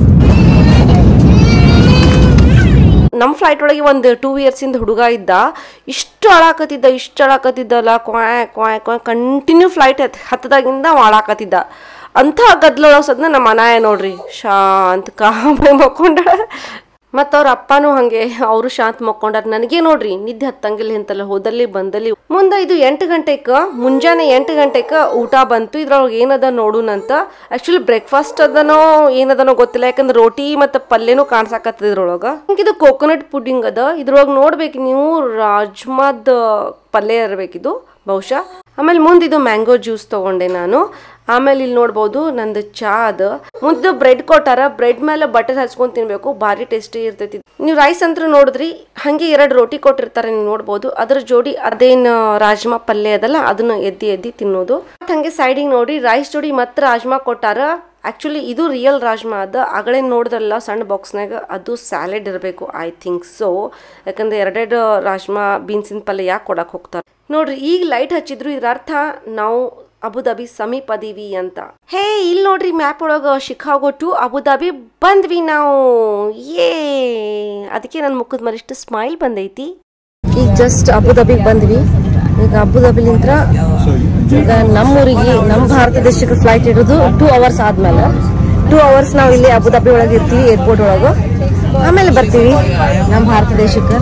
ನಮ್ಮ ಫ್ಲೈಟ್ ಒಳಗೆ ಒಂದು ಟೂ ಇಯರ್ಸಿಂದ ಹುಡುಗ ಇದ್ದ ಇಷ್ಟು ಅಳಾಕತ್ತಿದ್ದ ಇಷ್ಟು ಅಳಾಕತ್ತಿದ್ದಲ್ಲ ಕ್ವಾಯ್ ಕ್ವಾಯ್ ಕ್ವಾಯ್ ಕಂಟಿನ್ಯೂ ಫ್ಲೈಟ್ ಹತ್ ಹತ್ತದಾಗಿಂದ ಅವ ಅಳಾಕತ್ತಿದ್ದ ಅಂಥ ಗದ್ಲೊಳಗೆ ಸದ್ನ ನಮ್ಮ ಅನಾಯ ನೋಡ್ರಿ ಶಾಂತ ಕಾಮಾಗಿ ಮಕ್ಕೊಂಡಾಳ ಮತ್ತು ಅವ್ರ ಅಪ್ಪನೂ ಹಾಗೆ ಅವರು ಶಾಂತ ಮಕ್ಕೊಂಡಾರ ನನಗೆ ನೋಡ್ರಿ ನಿದ್ದೆ ಹತ್ತಂಗಿಲ್ಲ ಇಂತಲ್ಲ ಹೋದಲ್ಲಿ ಬಂದಲ್ಲಿ ಮುಂದೆ ಇದು ಎಂಟು ಗಂಟೆಗೆ ಮುಂಜಾನೆ ಎಂಟು ಗಂಟೆಗೆ ಊಟ ಬಂತು ಇದ್ರೊಳಗೆ ಏನದ ನೋಡುನಂತ ಆಕ್ಚುಲಿ ಬ್ರೇಕ್ಫಾಸ್ಟ್ ಅದನೋ ಏನದನೋ ಗೊತ್ತಿಲ್ಲ ಯಾಕಂದ್ರೆ ರೋಟಿ ಮತ್ತು ಪಲ್ಯನೂ ಕಾಣ್ಸಾಕತ್ತದ ಇದ್ರೊಳಗೆ ಇದು ಕೋಕೋನಟ್ ಪುಡ್ಡಿಂಗ್ ಅದ ಇದ್ರೊಳಗೆ ನೋಡ್ಬೇಕು ನೀವು ರಾಜ್ಮಾದ ಪಲ್ಯ ಇರಬೇಕಿದು ಬಹುಶಃ ಆಮೇಲೆ ಮುಂದೆ ಇದು ಮ್ಯಾಂಗೋ ಜ್ಯೂಸ್ ತಗೊಂಡೆ ನಾನು ಆಮೇಲೆ ಇಲ್ಲಿ ನೋಡ್ಬೋದು ನಂದು ಚಾ ಅದ ಮುಂದೆ ಬ್ರೆಡ್ ಕೊಟ್ಟಾರ ಬ್ರೆಡ್ ಮೇಲೆ ಬಟರ್ ಹಚ್ಕೊಂಡ್ ತಿನ್ಬೇಕು ಭಾರಿ ಟೇಸ್ಟಿ ಇರ್ತೈತಿ ನೀವು ರೈಸ್ ಅಂತ ನೋಡಿದ್ರಿ ಹಂಗೆ ಎರಡು ರೋಟಿ ಕೊಟ್ಟಿರ್ತಾರೆ ನೀವು ನೋಡ್ಬೋದು ಅದ್ರ ಜೋಡಿ ಅದೇನು ರಾಜ್ಮಾ ಪಲ್ಯ ಅದಲ್ಲ ಅದನ್ನ ಎದ್ದಿ ಎದ್ದಿ ತಿನ್ನೋದು ಮತ್ತ್ ಹಂಗೆ ಸೈಡಿಗೆ ನೋಡಿ ರೈಸ್ ಜೋಡಿ ಮತ್ತೆ ರಾಜ್ಮಾ ಕೊಟ್ಟಾರ ಆಕ್ಚುಲಿ ಇದು ರಿಯಲ್ ರಾಜ್ಮಾ ಅದ ಆಗಲೇ ನೋಡಿದ್ರಲ್ಲ ಸಣ್ಣ ಬಾಕ್ಸ್ನಾಗ ಅದು ಸ್ಯಾಲೆಡ್ ಇರಬೇಕು ಐ ಥಿಂಕ್ ಸೊ ಯಾಕಂದ್ರೆ ಎರಡೆರಡು ರಾಜ್ಮಾ ಬೀನ್ಸಿನ ಪಲ್ಯ ಯಾಕೆ ಕೊಡಕ್ಕೆ ಹೋಗ್ತಾರೆ ನೋಡ್ರಿ ಈಗ ಲೈಟ್ ಹಚ್ಚಿದ್ರು ಇದ್ರ ಅರ್ಥ ನಾವು ಅಬುದಾಬಿ ಸಮೀಪ ಅದೀವಿ ಅಂತ ಹೇ ಇಲ್ಲಿ ನೋಡ್ರಿ ಮ್ಯಾಪ್ ಒಳಗೆ ಶಿಕಾಗೋ ಟು ಅಬುದಾಬಿ ಬಂದ್ವಿ ನಾವು ಏ ಅದಕ್ಕೆ ನನ್ನ ಮುಖದ ಮೇಲೆ ಇಷ್ಟು ಸ್ಮೈಲ್ ಬಂದೈತಿ ಈಗ ಜಸ್ಟ್ ಅಬುದಾಬಿಗೆ ಬಂದ್ವಿ ಈಗ ಅಬುದಾಬಿಲಿಂತ್ರ ಈಗ ನಮ್ಮೂರಿಗೆ ನಮ್ಮ ಭಾರತ ದೇಶಕ್ಕೆ ಫ್ಲೈಟ್ ಇರೋದು ಟೂ ಅವರ್ಸ್ ಆದ್ಮೇಲೆ ಟೂ ಅವರ್ಸ್ ನಾವು ಇಲ್ಲಿ ಅಬುದಾಬಿ ಒಳಗೆ ಇರ್ತೀವಿ ಏರ್ಪೋರ್ಟ್ ಒಳಗೆ ಆಮೇಲೆ ಬರ್ತೀವಿ ನಮ್ಮ ಭಾರತ ದೇಶಕ್ಕೆ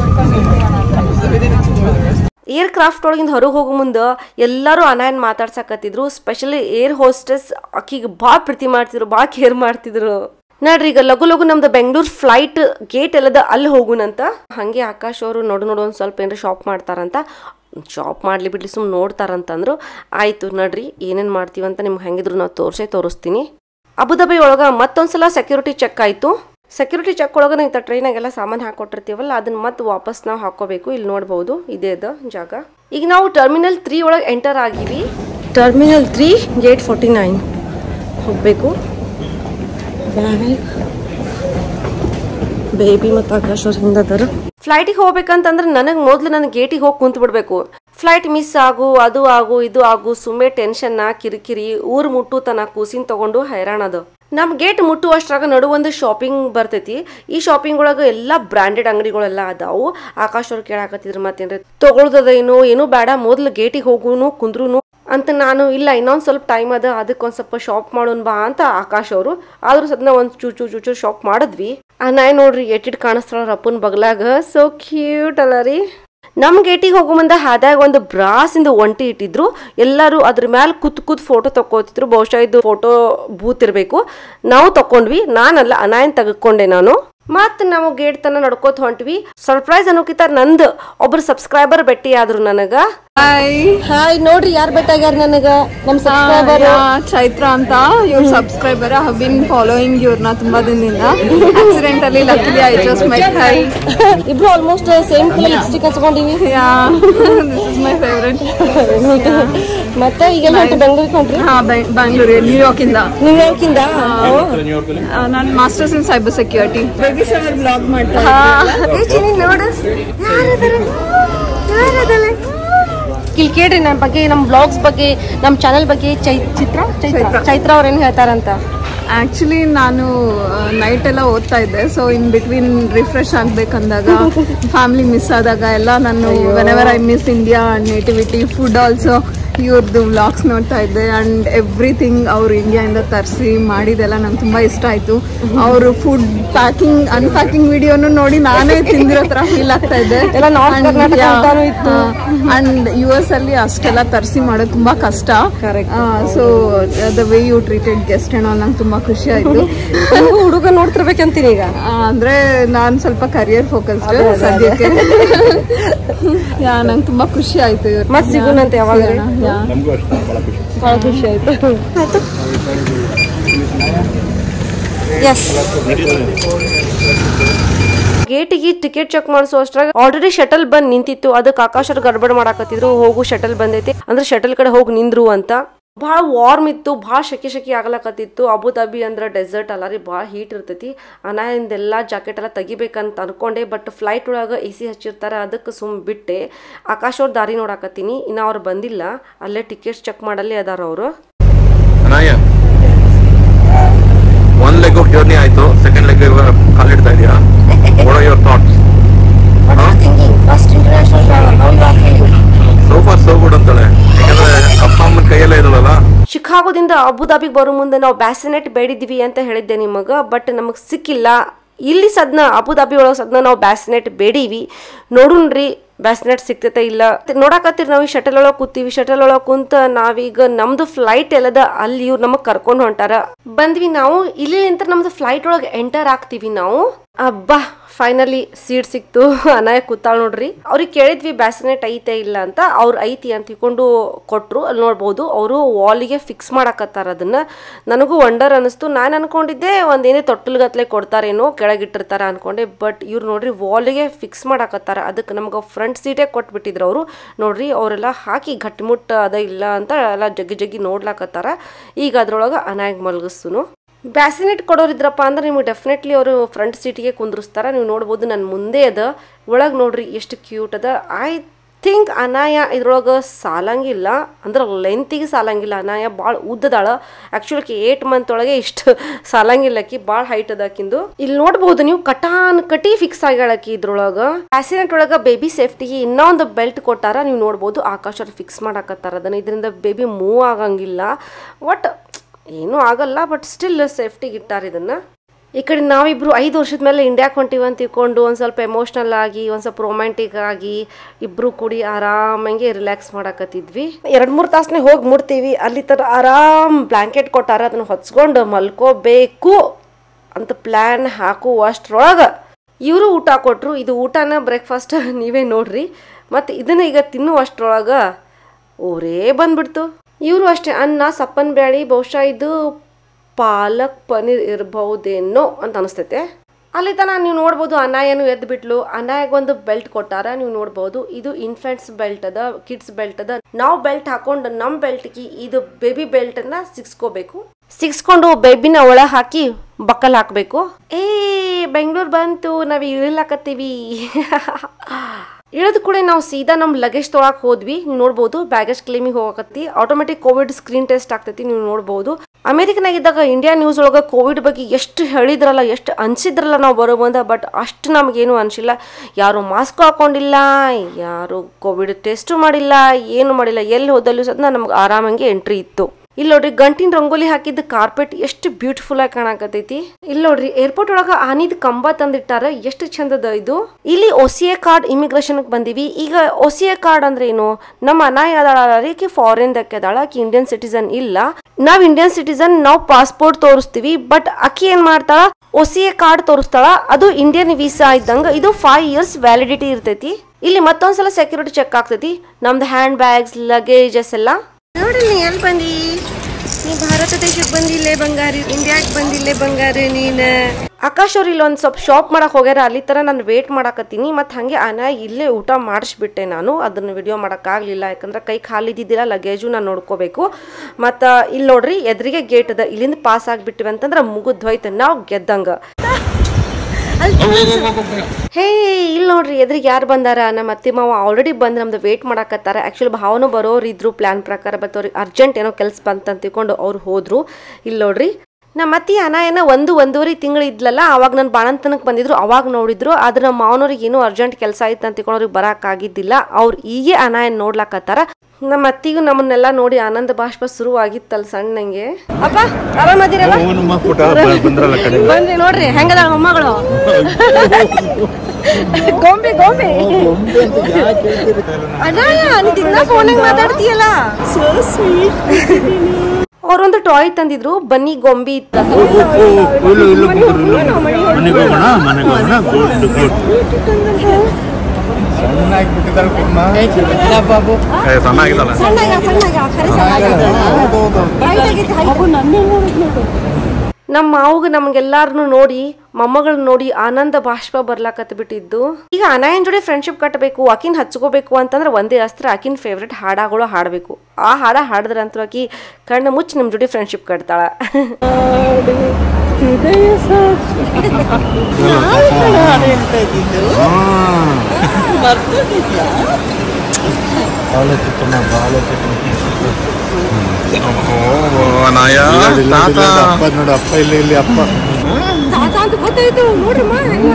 ಏರ್ ಕ್ರಾಫ್ಟ್ ಒಳಗಿಂದ ಹೊರಗೆ ಹೋಗೋ ಮುಂದೆ ಎಲ್ಲರೂ ಅನಾಯನ್ ಮಾತಾಡ್ಸಕತ್ತಿದ್ರು ಸ್ಪೆಷಲಿ ಏರ್ ಹೋಸ್ಟೆಸ್ ಆಕಿಗೆ ಭಾಳ ಪ್ರೀತಿ ಮಾಡ್ತಿದ್ರು ಭಾಳ ಕೇರ್ ಮಾಡ್ತಿದ್ರು ನೋಡ್ರಿ ಈಗ ಲಘು ಲಘು ನಮ್ದು ಬೆಂಗಳೂರು ಫ್ಲೈಟ್ ಗೇಟ್ ಎಲ್ಲದ ಅಲ್ಲಿ ಹೋಗುನಂತ ಹಂಗೆ ಆಕಾಶ್ ಅವರು ನೋಡು ನೋಡು ಒಂದು ಸ್ವಲ್ಪ ಏನಾರ ಶಾಪ್ ಮಾಡ್ತಾರಂತ ಶಾಪ್ ಮಾಡ್ಲಿ ಬಿಡ್ಲಿ ಸುಮ್ಮನೆ ನೋಡ್ತಾರಂತಂದ್ರು ಆಯ್ತು ನಡ್ರಿ ಏನೇನು ಮಾಡ್ತೀವಂತ ನಿಮ್ಗೆ ಹೆಂಗಿದ್ರು ನಾವು ತೋರಿಸೇ ತೋರಿಸ್ತೀನಿ ಅಬುದಾಬಿ ಒಳಗೆ ಮತ್ತೊಂದ್ಸಲ ಸೆಕ್ಯೂರಿಟಿ ಚೆಕ್ ಆಯಿತು ಸೆಕ್ಯೂರಿಟಿ ಚೆಕ್ ಒಳಗೆ ನಾವು ಟ್ರೈನಾಗೆಲ್ಲ ಸಾಮಾನು ಹಾಕೊಟ್ಟಿರ್ತೀವಲ್ಲ ಅದನ್ನ ಮತ್ತೆ ವಾಪಸ್ ನಾವು ಹಾಕೋಬೇಕು ಇಲ್ಲಿ ನೋಡ್ಬೋದು ಇದೇ ಅದ ಜಾಗ ಈಗ ನಾವು ಟರ್ಮಿನಲ್ ತ್ರೀ ಒಳಗೆ ಎಂಟರ್ ಆಗಿವಿ terminal three gate forty nine ಹೋಗಬೇಕು ಬೇಬಿ ಮತ್ತು ಆಕಾಶ್ ಅವ್ರ ಹಿಂದದಾರ ಫ್ಲೈಟಿಗೆ ಹೋಗ್ಬೇಕಂತಂದ್ರೆ ನನಗೆ ಮೊದಲು ನನಗೆ ಗೇಟಿಗೆ ಹೋಗಿ ಕುಂತು ಬಿಡಬೇಕು ಫ್ಲೈಟ್ ಮಿಸ್ ಆಗು ಅದು ಆಗು ಇದು ಆಗು ಸುಮ್ಮನೆ ಟೆನ್ಷನ್ನ ಕಿರಿಕಿರಿ ಊರು ಮುಟ್ಟು ತನ ಕೂಸಿನ ತಗೊಂಡು ಹೈರಾಣ ಅದು ನಮ್ಮ ಗೇಟ್ ಮುಟ್ಟುವಷ್ಟ್ರಾಗ ನಡು ಒಂದು ಶಾಪಿಂಗ್ ಬರ್ತೈತಿ ಈ ಶಾಪಿಂಗ್ ಒಳಗೆ ಎಲ್ಲ ಬ್ರಾಂಡೆಡ್ ಅಂಗಡಿಗಳೆಲ್ಲ ಅದಾವು ಆಕಾಶ್ ಅವ್ರು ಕೇಳಾಕತ್ತಿದ್ರು ಮತ್ತೇನ್ರಿ ತಗೊಳ್ದದೇನು ಏನು ಬೇಡ ಮೊದ್ಲು ಗೇಟಿಗೆ ಹೋಗುನು ಕುಂದ್ರುನು ಅಂತ ನಾನು ಇಲ್ಲ ಇನ್ನೊಂದು ಸ್ವಲ್ಪ ಟೈಮ್ ಅದ ಅದಕ್ಕೆ ಒಂದು ಸ್ವಲ್ಪ ಶಾಪ್ ಮಾಡೋಣ ಬಾ ಅಂತ ಆಕಾಶ್ ಅವರು ಆದ್ರೂ ಸದ್ನ ಒಂದು ಚೂ ಚೂ ಚೂ ಚೂ ಶಾಪ್ ಮಾಡಿದ್ವಿ ಆ ನಾಯಿ ನೋಡ್ರಿ ಎಟ್ಟಿಟ್ ಕಾಣಿಸ್ತಾಳ ಅಪ್ಪನ ಬಗ್ಲಾಗ ಸೊ ಕ್ಯೂಟ್ ಅಲ್ಲ ರೀ ನಮ್ ಗೇಟಿಗೆ ಹೋಗೋ ಮುಂದೆ ಹಾದ್ಯಾಗ ಒಂದು ಬ್ರಾಸಿಂದ ಒಂಟಿ ಇಟ್ಟಿದ್ರು ಎಲ್ಲರೂ ಅದ್ರ ಮ್ಯಾಲ ಕೂತ್ ಕೂತ್ ಫೋಟೋ ತಕ್ಕೋತಿದ್ರು ಬಹುಶಃ ಇದು ಫೋಟೋ ಬೂತ್ ಇರಬೇಕು ನಾವು ತಕೊಂಡ್ವಿ ನಾನಲ್ಲ ಅನಾಯನ್ ತೆಗೆದುಕೊಂಡೆ ನಾನು ಮತ್ ನಾವು ಗೇಟ್ ತನ ನಡ್ಕೋತ ಹೊಂಟ್ವಿ ಸರ್ಪ್ರೈಸ್ ಅನ್ನೋಕಿತ ನಂದು ಒಬ್ರು ಸಬ್ಸ್ಕ್ರೈಬರ್ ಭೇಟಿ ಆದ್ರು ನನಗ ಹಾಯ್ ಹಾಯ್ ನೋಡ್ರಿ ಯಾರು ಭೇಟಾಗ್ಯಾರ ನನಗ ನಮ್ ಚೈತ್ರ ಅಂತ ಇವ್ರ ಸಬ್ಸ್ಕ್ರೈಬರ್ ಹವ್ ಬಿನ್ ಫಾಲೋಯಿಂಗ್ ಇವ್ರನ್ನ ತುಂಬಾ ದಿನದಿಂದ ಆಕ್ಸಿಡೆಂಟ್ ಅಲ್ಲಿ luckily I just met hi ಇಬ್ರು ಆಲ್ಮೋಸ್ಟ್ ಸೇಮ್ ಕಲರ್ ಲಿಪ್ಸ್ಟಿಕ್ ಹಚ್ಕೊಂಡಿವಿ yeah this is my favourite ಮತ್ತೆ ಈಗೆಲ್ಲ ಹೊಂಟು ಬೆಂಗಳೂರಿಗೆ ಹೊಂಟ್ರಿ ಹಾ ಬ್ಯಾಂಗ್ಳೂರು ನ್ಯೂಯಾರ್ಕ್ ಇಂದ ನ್ಯೂಯಾರ್ಕಿಂದ ನಾನು masters in cyber security baby shower blog ಮಾಡ್ತಾ ನೋಡು ಇಲ್ಲಿ ಕೇಳ್ರಿ ನಮ್ಮ ಬಗ್ಗೆ ನಮ್ಮ ಬ್ಲಾಗ್ಸ್ ಬಗ್ಗೆ ನಮ್ಮ ಚಾನೆಲ್ ಬಗ್ಗೆ ಚೈ ಚಿತ್ರ ಚೈತ್ರ ಚೈತ್ರ ಅವ್ರ ಏನ್ ಹೇಳ್ತಾರಂತ ಆಕ್ಚುಲಿ ನಾನು ನೈಟ್ ಎಲ್ಲ ಓದ್ತಾ ಇದ್ದೆ ಸೊ ಇನ್ ಬಿಟ್ವೀನ್ ರಿಫ್ರೆಶ್ ಆಗ್ಬೇಕಂದಾಗ ಫ್ಯಾಮಿಲಿ ಮಿಸ್ ಆದಾಗ ಎಲ್ಲ ನಾನು whenever I miss India nativity food also ಇವ್ರದ್ದು ವ್ಲಾಗ್ಸ್ ನೋಡ್ತಾ ಇದ್ದೆ ಅಂಡ್ ಎವ್ರಿಥಿಂಗ್ ಅವ್ರು ಇಂಡಿಯಾಯಿಂದ ತರಿಸಿ ಮಾಡಿದೆಲ್ಲ ನಂಗೆ ತುಂಬಾ ಇಷ್ಟ ಆಯ್ತು ಅವರು ಫುಡ್ ಪ್ಯಾಕಿಂಗ್ ಅನ್ಪ್ಯಾಕಿಂಗ್ ವಿಡಿಯೋನು ನೋಡಿ ನಾನೇ ತಿಂದಿರೋ ತರ ಫೀಲ್ ಆಗ್ತಾ ಇದ್ದೆ ಎಲ್ಲ North ಕರ್ನಾಟಕ ಅಂತಾನೂ ಇತ್ತು. ಅಂಡ್ ಯು ಎಸ್ ಅಲ್ಲಿ ಅಷ್ಟೆಲ್ಲ ತರಿಸಿ ಮಾಡೋದು ತುಂಬಾ ಕಷ್ಟ Correct. So the way you treated guest ಏನೋ ನಂಗೆ ತುಂಬಾ ಖುಷಿ ಆಯ್ತು ನನಗೂ ಹುಡುಗ ನೋಡ್ತಿರ್ಬೇಕಂತೀನಿ ಈಗ ಆ, ಅಂದ್ರೆ ನಾನ್ ಸ್ವಲ್ಪ ಕರಿಯರ್ ಫೋಕಸ್ಡ್ ಸದ್ಯಕ್ಕೆ ಯಾ ನಂಗೆ ತುಂಬಾ ಖುಷಿ ಆಯ್ತು ಇವ್ರು ಮತ್ತ್ ಸಿಗೋಣಂತೆ ಯಾವಾಗಾರ. ಯಾ ಬಹಳ ಖುಷಿ ಆಯ್ತು ಎಸ್ ಗೇಟಿಗೆ ಟಿಕೆಟ್ ಚೆಕ್ ಮಾಡಿಸೋ ಅಷ್ಟ್ರಾಗ ಆಲ್ರೆಡಿ ಶಟಲ್ ಬಂದ್ ನಿಂತಿತ್ತು ಅದಕ್ಕೆ ಆಕಾಶರು ಗಡ್ಬಡ್ ಮಾಡಾಕತ್ತಿದ್ರು ಹೋಗು ಶಟಲ್ ಬಂದೈತಿ ಅಂದ್ರೆ ಶಟಲ್ ಕಡೆ ಹೋಗಿ ನಿಂದ್ರು ಅಂತ ಭಾಳ ವಾರ್ಮ್ ಇತ್ತು ಭಾಳ ಶೆಕೆ ಶೆಕೆ ಆಗ್ಲಕತ್ತಿತ್ತು ಅಬುದಾಬಿ ಅಂದ್ರೆ ಡೆಸರ್ಟ್ ಅಲ್ಲ ರೀ ಭಾಳ ಹೀಟ್ ಇರ್ತೈತಿ ಅನಾಯಿಂದೆಲ್ಲ ಜಾಕೆಟ್ ಎಲ್ಲ ತೆಗಿಬೇಕಂತ ಅನ್ಕೊಂಡೆ ಬಟ್ ಫ್ಲೈಟ್ ಒಳಗೆ ಎ ಸಿ ಹಚ್ಚಿರ್ತಾರೆ ಅದಕ್ಕೆ ಸುಮ್ ಬಿಟ್ಟೆ ಆಕಾಶ್ ಅವ್ರ ದಾರಿ ನೋಡಾಕತ್ತೀನಿ ಇನ್ನು ಅವ್ರು ಬಂದಿಲ್ಲ ಅಲ್ಲೇ ಟಿಕೆಟ್ಸ್ ಚೆಕ್ ಮಾಡಲ್ಲೇ ಅದಾರ ಅವರು ಅನಾಯ ಒಂದ್ ಲೆಗ್ ಆಫ್ ಜರ್ನಿ ಆಯ್ತು ಸೆಕೆಂಡ್ ಲೆಗ್ ಕಾಲಿಡ್ತಾ ಇದೆಯಾ what your thoughts so far so good ಅಂತಾಳೆ ಯಾಕಂದ್ರೆ ಅಪ್ಪ ಅಮ್ಮನ ಕೈಯಲ್ಲೇ ಇರಲ್ಲ ಶಿಕಾಗೋದಿಂದ ಅಬುದಾಬಿಗೆ ಬರೋ ಮುಂದೆ ನಾವು ಬ್ಯಾಸಿನೆಟ್ ಬೇಡಿದ್ವಿ ಅಂತ ಹೇಳಿದ್ದೆ ನಿಮಗೆ ಬಟ್ ನಮಗೆ ಸಿಕ್ಕಿಲ್ಲ ಇಲ್ಲಿ ಸದ್ನ ಅಬುದಾಬಿ ಒಳಗೆ ಸದ್ನ ನಾವು ಬ್ಯಾಸಿನೆಟ್ ಬೇಡೀವಿ ನೋಡುಣ್ರಿ ಬ್ಯಾಸ್ನೆಟ್ ಸಿಗ್ತೈತೆ ಇಲ್ಲ ನೋಡಕತ್ತೀರಿ ನಾವು ಶಟಲ್ ಒಳಗೆ ಕೂತೀವಿ ಶಟಲ್ ಒಳಗೆ ಕುಂತ ನಾವೀಗ ನಮ್ದು ಫ್ಲೈಟ್ ಎಲ್ಲದ ಅಲ್ಲಿ ಇವ್ರು ನಮಗೆ ಕರ್ಕೊಂಡು ಹೊಂಟಾರ ಬಂದ್ವಿ ನಾವು ಇಲ್ಲಿ ನಿಂತ ನಮ್ದು ಫ್ಲೈಟ್ ಒಳಗೆ ಎಂಟರ್ ಆಗ್ತೀವಿ ನಾವು ಅಬ್ಬಾ ಫೈನಲಿ ಸೀಟ್ ಸಿಕ್ತು ಅನಾಯ ಕೂತಾಳ ನೋಡ್ರಿ ಅವ್ರಿಗೆ ಕೇಳಿದ್ವಿ ಬ್ಯಾಸ್ನೆಟ್ ಐತೆ ಇಲ್ಲ ಅಂತ ಅವ್ರು ಐತಿ ಅಂತ ತಿಳ್ಕೊಂಡು ಕೊಟ್ರು ಅಲ್ಲಿ ನೋಡ್ಬೋದು ಅವರು ವಾಲಿಗೆ ಫಿಕ್ಸ್ ಮಾಡಾಕತ್ತಾರ ಅದನ್ನ ನನಗೂ ವಂಡರ್ ಅನಿಸ್ತು ನಾನು ಅನ್ಕೊಂಡಿದ್ದೆ ಒಂದೇನೇ ತೊಟ್ಟಲ್ಗತ್ಲೆ ಕೊಡ್ತಾರೇನೋ ಕೆಳಗಿಟ್ಟಿರ್ತಾರ ಅನ್ಕೊಂಡೆ ಬಟ್ ಇವ್ರು ನೋಡ್ರಿ ವಾಲಿಗೆ ಫಿಕ್ಸ್ ಮಾಡಾಕತ್ತಾರ ಅದಕ್ಕೆ ನಮ್ಗೆ ಫ್ರಂಟ್ ಸೀಟೇ ಕೊಟ್ಬಿಟ್ಟಿದ್ರು ಅವರು ನೋಡ್ರಿ ಅವರೆಲ್ಲ ಹಾಕಿ ಗಟ್ಟಿಮುಟ್ಟ ಅದ ಇಲ್ಲ ಅಂತ ಎಲ್ಲ ಜಗ್ಗಿ ಜಗ್ಗಿ ನೋಡ್ಲಾಕತ್ತಾರ ಈಗ ಅದ್ರೊಳಗೆ ಅನಾಯಗ್ ಮಲಗಿಸ್ತುನು ಬ್ಯಾಸಿನೆಟ್ ಕೊಡೋರಿದ್ರಪ್ಪ ಅಂದ್ರೆ ನಿಮ್ಗೆ ಡೆಫಿನೆಟ್ಲಿ ಅವರು ಫ್ರಂಟ್ ಸೀಟಿಗೆ ಕುಂದ್ರಿಸ್ತಾರ ನೀವು ನೋಡ್ಬೋದು ನನ್ನ ಮುಂದೆ ಅದ ಒಳಗೆ ನೋಡ್ರಿ ಎಷ್ಟು ಕ್ಯೂಟ್ ಅದ ಐ ಥಿಂಕ್ ಅನಾಯ ಇದ್ರೊಳಗೆ ಸಾಲಂಗಿಲ್ಲ ಅಂದ್ರೆ ಲೆಂತಿಗೆ ಸಾಲಂಗಿಲ್ಲ ಅನಾಯ ಭಾಳ ಉದ್ದದಾಳ ಆ್ಯಕ್ಚುಲಿ ಏಟ್ ಮಂತ್ ಒಳಗೆ ಇಷ್ಟು ಸಾಲಂಗಿಲ್ಲ ಆಕಿ ಭಾಳ ಹೈಟ್ ಅದ ಆಕಿಂದು ಇಲ್ಲಿ ನೋಡ್ಬೋದು ನೀವು ಕಟಾನ್ ಕಟಿ ಫಿಕ್ಸ್ ಆಗ್ಯಾಳಕಿ ಇದ್ರೊಳಗೆ ಬ್ಯಾಸಿನೆಟ್ ಒಳಗೆ ಬೇಬಿ ಸೇಫ್ಟಿಗೆ ಇನ್ನೊಂದು ಬೆಲ್ಟ್ ಕೊಟ್ಟಾರ ನೀವು ನೋಡ್ಬೋದು ಆಕಾಶ ಅವ್ರು ಫಿಕ್ಸ್ ಮಾಡಾಕತ್ತಾರ ಅದನ್ನ ಇದರಿಂದ ಬೇಬಿ ಮೂವ್ ಆಗಂಗಿಲ್ಲ ಒಟ್ ಏನೂ ಆಗಲ್ಲ ಬಟ್ ಸ್ಟಿಲ್ ಸೇಫ್ಟಿಗೆ ಇಟ್ಟಾರ ಇದನ್ನ ಈ ಕಡೆ ನಾವಿಬ್ರು ಐದು ವರ್ಷದ ಮೇಲೆ ಇಂಡಿಯಾಕ್ಕೆ ಹೊಂಟಿವಿ ಅಂತ ತಿಳ್ಕೊಂಡು ಒಂದು ಸ್ವಲ್ಪ ಎಮೋಷ್ನಲ್ ಆಗಿ ಒಂದು ಸ್ವಲ್ಪ ರೊಮ್ಯಾಂಟಿಕ್ ಆಗಿ ಇಬ್ರು ಕೂಡಿ ಆರಾಮಂಗೆ ರಿಲ್ಯಾಕ್ಸ್ ಮಾಡಾಕತ್ತಿದ್ವಿ ಎರಡು ಮೂರು ತಾಸನೇ ಹೋಗಿ ಮುಡ್ತೀವಿ ಅಲ್ಲಿ ಥರ ಆರಾಮ್ ಬ್ಲ್ಯಾಂಕೆಟ್ ಕೊಟ್ಟಾರ ಅದನ್ನ ಹೊಚ್ಕೊಂಡು ಮಲ್ಕೋಬೇಕು ಅಂತ ಪ್ಲ್ಯಾನ್ ಹಾಕುವಷ್ಟ್ರೊಳಗೆ ಇವರು ಊಟ ಕೊಟ್ಟರು ಇದು ಊಟನ ಬ್ರೇಕ್ಫಾಸ್ಟ್ ನೀವೇ ನೋಡ್ರಿ ಮತ್ತು ಇದನ್ನ ಈಗ ತಿನ್ನುವಷ್ಟ್ರೊಳಗೆ ಓರೇ ಬಂದ್ಬಿಡ್ತು ಇವರು ಅಷ್ಟೇ ಅನ್ನ ಸಪ್ಪನ್ ಬ್ಯಾಳಿ ಬಹುಶಃ ಇದು ಪಾಲಕ್ ಪನ್ನೀರ್ ಇರಬಹುದೇನೋ ಅಂತ ಅನಿಸ್ತೈತೆ ಅಲ್ಲಿ ತನ ನೀವು ನೋಡ್ಬೋದು ಅನಾಯನು ಎದ್ದು ಬಿಟ್ಲು ಅನಾಯಗ್ ಒಂದು ಬೆಲ್ಟ್ ಕೊಟ್ಟಾರ ನೀವು ನೋಡ್ಬೋದು ಇದು ಇನ್ಫೆಂಟ್ಸ್ ಬೆಲ್ಟ್ ಅದ ಕಿಡ್ಸ್ ಬೆಲ್ಟ್ ಅದ ನಾವು ಬೆಲ್ಟ್ ಹಾಕೊಂಡು ನಮ್ಮ ಬೆಲ್ಟ್ಗೆ ಇದು ಬೇಬಿ ಬೆಲ್ಟ್ ಅನ್ನ ಸಿಕ್ಸ್ಕೋಬೇಕು ಸಿಕ್ಸ್ಕೊಂಡು ಬೇಬಿನ ಒಳ ಹಾಕಿ ಬಕ್ಕಲ್ ಹಾಕ್ಬೇಕು ಏ ಬೆಂಗಳೂರು ಬಂತು ನಾವ್ ಇಳಿಲಾಕತ್ತೀವಿ ಇಳಿದ ಕೂಡ ನಾವು ಸೀದಾ ನಮ್ಮ ಲಗೇಜ್ ತೊಳಕ್ ಹೋದ್ವಿ ನೀವು ನೋಡ್ಬೋದು ಬ್ಯಾಗೇಜ್ ಕ್ಲೇಮಿಗೆ ಹೋಗಕತ್ತಿ ಆಟೋಮೆಟಿಕ್ ಕೋವಿಡ್ ಸ್ಕ್ರೀನ್ ಟೆಸ್ಟ್ ಆಗ್ತೈತಿ ನೀವು ನೋಡ್ಬೋದು ಅಮೇರಿಕನಾಗಿದ್ದಾಗ ಇಂಡಿಯಾ ನ್ಯೂಸ್ ಒಳಗೆ ಕೋವಿಡ್ ಬಗ್ಗೆ ಎಷ್ಟು ಹೇಳಿದ್ರಲ್ಲ ಎಷ್ಟು ಅನ್ಸಿದ್ರಲ್ಲ ನಾವು ಬರೋ ಬಂದ ಬಟ್ ಅಷ್ಟು ನಮಗೇನು ಅನಿಸಿಲ್ಲ ಯಾರು ಮಾಸ್ಕ್ ಹಾಕೊಂಡಿಲ್ಲ ಯಾರು ಕೋವಿಡ್ ಟೆಸ್ಟು ಮಾಡಿಲ್ಲ ಏನು ಮಾಡಿಲ್ಲ ಎಲ್ಲಿ ಹೋದಲ್ಲೂ ಸದ್ನ ನಮ್ಗೆ ಆರಾಮಂಗೆ ಎಂಟ್ರಿ ಇತ್ತು ಇಲ್ಲಿ ನೋಡ್ರಿ ಗಂಟಿನ ರಂಗೋಲಿ ಹಾಕಿದ್ದ ಕಾರ್ಪೆಟ್ ಎಷ್ಟು ಬ್ಯೂಟಿಫುಲ್ ಆಗಿ ಕಾಣಕತೈತಿ ಇಲ್ಲಿ ನೋಡ್ರಿ ಏರ್ಪೋರ್ಟ್ ಒಳಗ ಆನಿದ್ ಕಂಬ ತಂದಿಟ್ಟಾರ ಎಷ್ಟು ಚಂದದ ಇದು ಇಲ್ಲಿ ಒಸಿಎ ಕಾರ್ಡ್ ಇಮಿಗ್ರೇಷನ್ ಬಂದಿವಿ ಈಗ ಒಸಿಎ ಕಾರ್ಡ್ ಅಂದ್ರೆ ಏನು ನಮ್ಮ ಅನಾಯ ಅದಾಳಕ್ಕೆ ಫಾರಿನ್ ದಕ್ಕೆದಾಳ ಆಕಿ ಇಂಡಿಯನ್ ಸಿಟಿಸನ್ ಇಲ್ಲ ನಾವ್ ಇಂಡಿಯನ್ ಸಿಟಿಸನ್ ನಾವು ಪಾಸ್ಪೋರ್ಟ್ ತೋರಿಸ್ತೀವಿ ಬಟ್ ಅಕ್ಕಿ ಏನ್ ಮಾಡ್ತಾಳ ಒಸಿಎ ಕಾರ್ಡ್ ತೋರಿಸ್ತಾಳ ಅದು ಇಂಡಿಯನ್ ವೀಸಾ ಇದ್ದಂಗ ಇದು ಫೈವ್ ಇಯರ್ಸ್ ವ್ಯಾಲಿಡಿಟಿ ಇರ್ತೈತಿ ಇಲ್ಲಿ ಮತ್ತೊಂದ್ಸಲ ಸೆಕ್ಯೂರಿಟಿ ಚೆಕ್ ಆಗ್ತೈತಿ ನಮ್ದು ಹ್ಯಾಂಡ್ ಬ್ಯಾಗ್ಸ್ ಲಗೇಜಸ್ ಎಲ್ಲ ನೋಡ್ರಿ ನೀ ಎಲ್ಲಿ ಬಂದಿ ನೀ ಭಾರತ ದೇಶಕ್ಕೆ ಬಂದಿಲ್ಲೇ ಬಂಗಾರಿ ಇಂಡಿಯಾಕ್ ಬಂದಿಲ್ಲೇ ಬಂಗಾರಿ ನೀನ ಆಕಾಶ್ ಅವ್ರು ಇಲ್ಲಿ ಒಂದು ಸ್ವಲ್ಪ ಶಾಪ್ ಮಾಡಕ್ ಹೋಗ್ಯಾರ ಅಲ್ಲಿ ತರ ನಾನು ವೇಟ್ ಮಾಡಾಕತ್ತೀನಿ ಮತ್ತು ಹಾಗೆ ಅನ ಇಲ್ಲೇ ಊಟ ಮಾಡಿಸ್ಬಿಟ್ಟೆ ನಾನು ಅದನ್ನ ವಿಡಿಯೋ ಮಾಡೋಕ್ಕಾಗಲಿಲ್ಲ ಯಾಕಂದ್ರೆ ಕೈ ಖಾಲಿ ಇದ್ದಿದ್ದಿಲ್ಲ ಲಗೇಜು ನಾನು ನೋಡ್ಕೋಬೇಕು ಮತ್ತು ಇಲ್ಲಿ ನೋಡ್ರಿ ಎದುರಿಗೆ ಗೇಟ್ ಅದ ಇಲ್ಲಿಂದ ಪಾಸ್ ಆಗಿಬಿಟ್ಟಿವಿ ಅಂತಂದ್ರೆ ಮುಗಿದ್ವೈತೆ ನಾವು ಗೆದ್ದಂಗ ಹೇ ಇಲ್ಲಿ ನೋಡ್ರಿ ಎದ್ರಿಗೆ ಯಾರು ಬಂದಾರ ನಮ್ಮ ಅತ್ತೆ ಮಾವ ಆಲ್ರೆಡಿ ಬಂದು ನಮ್ದು ವೇಟ್ ಮಾಡಾಕತ್ತಾರ ಆ್ಯಕ್ಚುಲಿ ಭಾವನು ಬರೋರು ಇದ್ರು ಪ್ಲಾನ್ ಪ್ರಕಾರ ಬಟ್ ಅವ್ರಿಗೆ ಅರ್ಜೆಂಟ್ ಏನೋ ಕೆಲಸ ಬಂತಂತ ತಿಳ್ಕೊಂಡು ಅವ್ರು ಹೋದ್ರು ಇಲ್ಲಿ ನೋಡ್ರಿ ನಮ್ಮ ಅತ್ತಿ ಅನ ಏನೋ ಒಂದು ಒಂದೂವರೆ ತಿಂಗಳು ಇದ್ಲಲ್ಲ ಅವಾಗ ನಾನು ಬಾಣಂತನಕ್ಕೆ ಬಂದಿದ್ರು ಅವಾಗ ನೋಡಿದ್ರು ಆದ್ರೆ ನಮ್ಮ ಮಾವನವ್ರಿಗೆ ಏನೋ ಅರ್ಜೆಂಟ್ ಕೆಲಸ ಆಯ್ತು ಅಂತ ತಿಳ್ಕೊಂಡು ಅವ್ರಿಗೆ ಬರೋಕ್ಕಾಗಿದ್ದಿಲ್ಲ ಅವ್ರು ಈಗೇ ಅನ ಏನು ನೋಡ್ಲಾಕತ್ತಾರ ನಮ್ಮ ಅತ್ತಿಗೂ ನಮ್ಮನ್ನೆಲ್ಲ ನೋಡಿ ಆನಂದ ಬಾಷ್ಪ ಶುರು ಆಗಿತ್ತಲ್ಲ ಸಣ್ಣಂಗೆ ಅಪ್ಪ ಆರಾಮದಿರಲ್ಲ ಬಂದ್ರಲ್ಲ ಕಡೆ ಬಂದ್ರಿ ನೋಡ್ರಿ ಹೆಂಗದ ಮೊಮ್ಮಗಳು ಗೊಂಬೆ ಗೊಂಬೆ ಅಣ್ಣಯ್ಯ ನೀ ದಿನ ಫೋನಾಗ ಮಾತಾಡ್ತೀಯಲ್ಲ ಅವ್ರೊಂದು ಟಾಯ್ ತಂದಿದ್ರು ಬನ್ನಿ ಗೊಂಬಿ ಇತ್ತ ಇಲ್ಲು ಇಲ್ಲು ಮನೆಗೆ ಹೋಗೋಣ ಮನೆಗೆ ಹೋಗೋಣ ಗುಡ್ ಗುಡ್ ಸಣ್ಣ ಆಗ್ಬಿಟ್ಟಿದ್ದಾರೆ ಕುರ್ಮ ಸಣ್ಣ ಆಗಿದಲ್ಲ ನಮ್ಮ ಮಾವುಗ ನಮ್ಗೆಲ್ಲಾರನು ನೋಡಿ ಮೊಮ್ಮಗಳನ್ನ ನೋಡಿ ಆನಂದ ಬಾಷ್ಪ ಬರ್ಲಾಕತ್ ಬಿಟ್ಟಿದ್ದು ಈಗ ಅನಾಯನ್ ಜೋಡಿ ಫ್ರೆಂಡ್ಶಿಪ್ ಕಟ್ಟಬೇಕು ಆಕಿನ್ ಹಚ್ಕೋಬೇಕು ಅಂತಂದ್ರೆ ಒಂದೇ ಅಸ್ತ್ರ ಆಕಿನ್ ಫೇವ್ರೆಟ್ ಹಾಡಗಳು ಹಾಡಬೇಕು ಆ ಹಾಡ ಹಾಡಿದ್ರ ಅಂತೂ ಆಕಿ ಕಣ್ಣು ಮುಚ್ಚಿ ನಮ್ಮ ಜೋಡಿ ಫ್ರೆಂಡ್ಶಿಪ್ ಕಟ್ತಾಳ ಬಾಳ ಚಿಕ್ಕಣ್ಣ ಬಾಳ ನಾಯ ತಾತ ಅಪ್ಪ ನೋಡು ಅಪ್ಪ ಇಲ್ಲಿ ಇಲ್ಲಿ ಅಪ್ಪ ತಾತ ಅಂತ ಗೊತ್ತಾಯ್ತು ನೋಡ್ರಮ್ಮ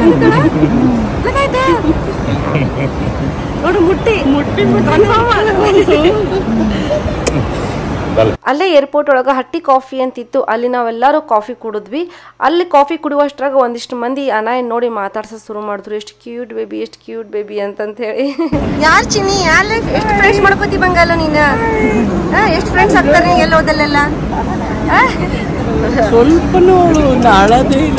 ನೋಡು ಮುಟ್ಟಿ ಮುಟ್ಟಿ ಅಲ್ಲೇ ಏರ್ಪೋರ್ಟ್ ಒಳಗೆ ಹಟ್ಟಿ ಕಾಫಿ ಅಂತಿತ್ತು ಅಲ್ಲಿ ನಾವೆಲ್ಲರೂ ಕಾಫಿ ಕುಡಿದ್ವಿ ಅಲ್ಲಿ ಕಾಫಿ ಕುಡಿಯುವಷ್ಟ್ರಾಗ ಒಂದಿಷ್ಟು ಮಂದಿ ಅನಾಯನ್ ನೋಡಿ ಮಾತಾಡ್ಸ ಶುರು ಮಾಡಿದ್ರು ಎಷ್ಟು ಕ್ಯೂಟ್ ಬೇಬಿ ಎಷ್ಟು ಕ್ಯೂಟ್ ಬೇಬಿ ಅಂತಂತ ಹೇಳಿ ಯಾರ್ ಚಿನ್ನಿ ಯಾರ್ ಎಷ್ಟು ಫ್ರೆಂಡ್ಸ್ ಮಾಡ್ಕೋತಿ ಬಂಗಾಲ ನೀನ ಎಷ್ಟು ಫ್ರೆಂಡ್ಸ್ ಆಗ್ತಾರೆ ನೀ ಎಲ್ಲ ಹೋದಲ್ಲೆಲ್ಲ ಸ್ವಲ್ಪನೂ ನಾಳದೇ ಇಲ್ಲ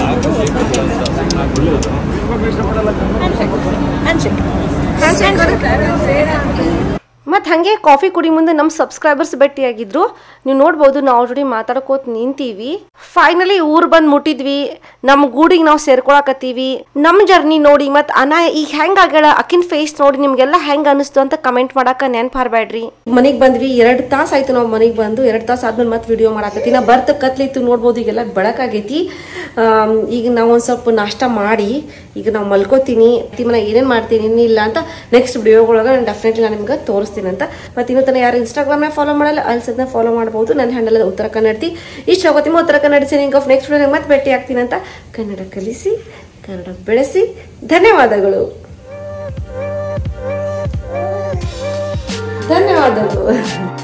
ಮತ್ತು ಹಾಗೆ ಕಾಫಿ ಕುಡಿ ಮುಂದೆ ನಮ್ಮ ಸಬ್ಸ್ಕ್ರೈಬರ್ಸ್ ಭೇಟಿಯಾಗಿದ್ರು ನೀವು ನೋಡ್ಬೋದು ನಾವು ಆಲ್ರೆಡಿ ಮಾತಾಡ್ಕೋತ ನಿಂತೀವಿ ಫೈನಲಿ ಊರು ಬಂದು ಮುಟ್ಟಿದ್ವಿ ನಮ್ಮ ಗೂಡಿಗೆ ನಾವು ಸೇರ್ಕೊಳಕತ್ತೀವಿ ನಮ್ಮ ಜರ್ನಿ ನೋಡಿ ಮತ್ತು ಅನಾ ಈಗ ಹೆಂಗ್ ಆಗ್ಯಾಳ ಅಕಿನ್ ಫೇಸ್ ನೋಡಿ ನಿಮ್ಗೆಲ್ಲ ಹೆಂಗ್ ಅನಿಸ್ತು ಅಂತ ಕಮೆಂಟ್ ಮಾಡಾಕ ನೆನ್ಪಾರ್ಬೇಡ್ರಿ ಮನೆಗೆ ಬಂದ್ವಿ ಎರಡು ತಾಸು ಆಯ್ತು ನಾವು ಮನೆಗೆ ಬಂದು ಎರಡು ತಾಸು ಆದ್ಮೇಲೆ ಮತ್ತೆ ವಿಡಿಯೋ ಮಾಡಾಕತ್ತಿ ನಾ ಬರ್ತ ಕತ್ಲಿತ್ತು ನೋಡ್ಬೋದು ಈಗೆಲ್ಲ ಬೆಳಕಾಗೈತಿ ಆಮ್, ಈಗ ನಾವು ಒಂದು ಸ್ವಲ್ಪ ನಾಷ್ಟ ಮಾಡಿ ಈಗ ನಾವು ಮಲ್ಕೋತೀನಿ ಮನೆ ಏನೇನು ಮಾಡ್ತೀನಿ ಏನಿಲ್ಲ ಅಂತ ನೆಕ್ಸ್ಟ್ ವಿಡಿಯೋಗಳೊಳಗೆ ನಾನು ಡೆಫಿನೆಟ್ಲಿ ನಾನು ನಿಮ್ಗೆ ತೋರಿಸ್ತೀನಿ ಅಂತ ಮತ್ತು ಇನ್ನೂ ತನಕ ಯಾರು ಇನ್ಸ್ಟಾಗ್ರಾಮ್ನಾಗ ಫಾಲೋ ಮಾಡಲ್ಲ ಅಲ್ಲಿ ಸದ್ನ ಫಾಲೋ ಮಾಡ್ಬೋದು ನನ್ನ ಹ್ಯಾಂಡಲ್ ಉತ್ತರ ಕನ್ನಡತಿ ಇಷ್ಟು ಹೋಗೋತಿಮ್ಮ Uttara Kannada signing off next video ಮತ್ತೆ ಭೇಟಿ ಆಗ್ತೀನಿ ಅಂತ ಕನ್ನಡ ಕಲಿಸಿ ಕನ್ನಡ ಬೆಳೆಸಿ ಧನ್ಯವಾದಗಳು ಧನ್ಯವಾದಗಳು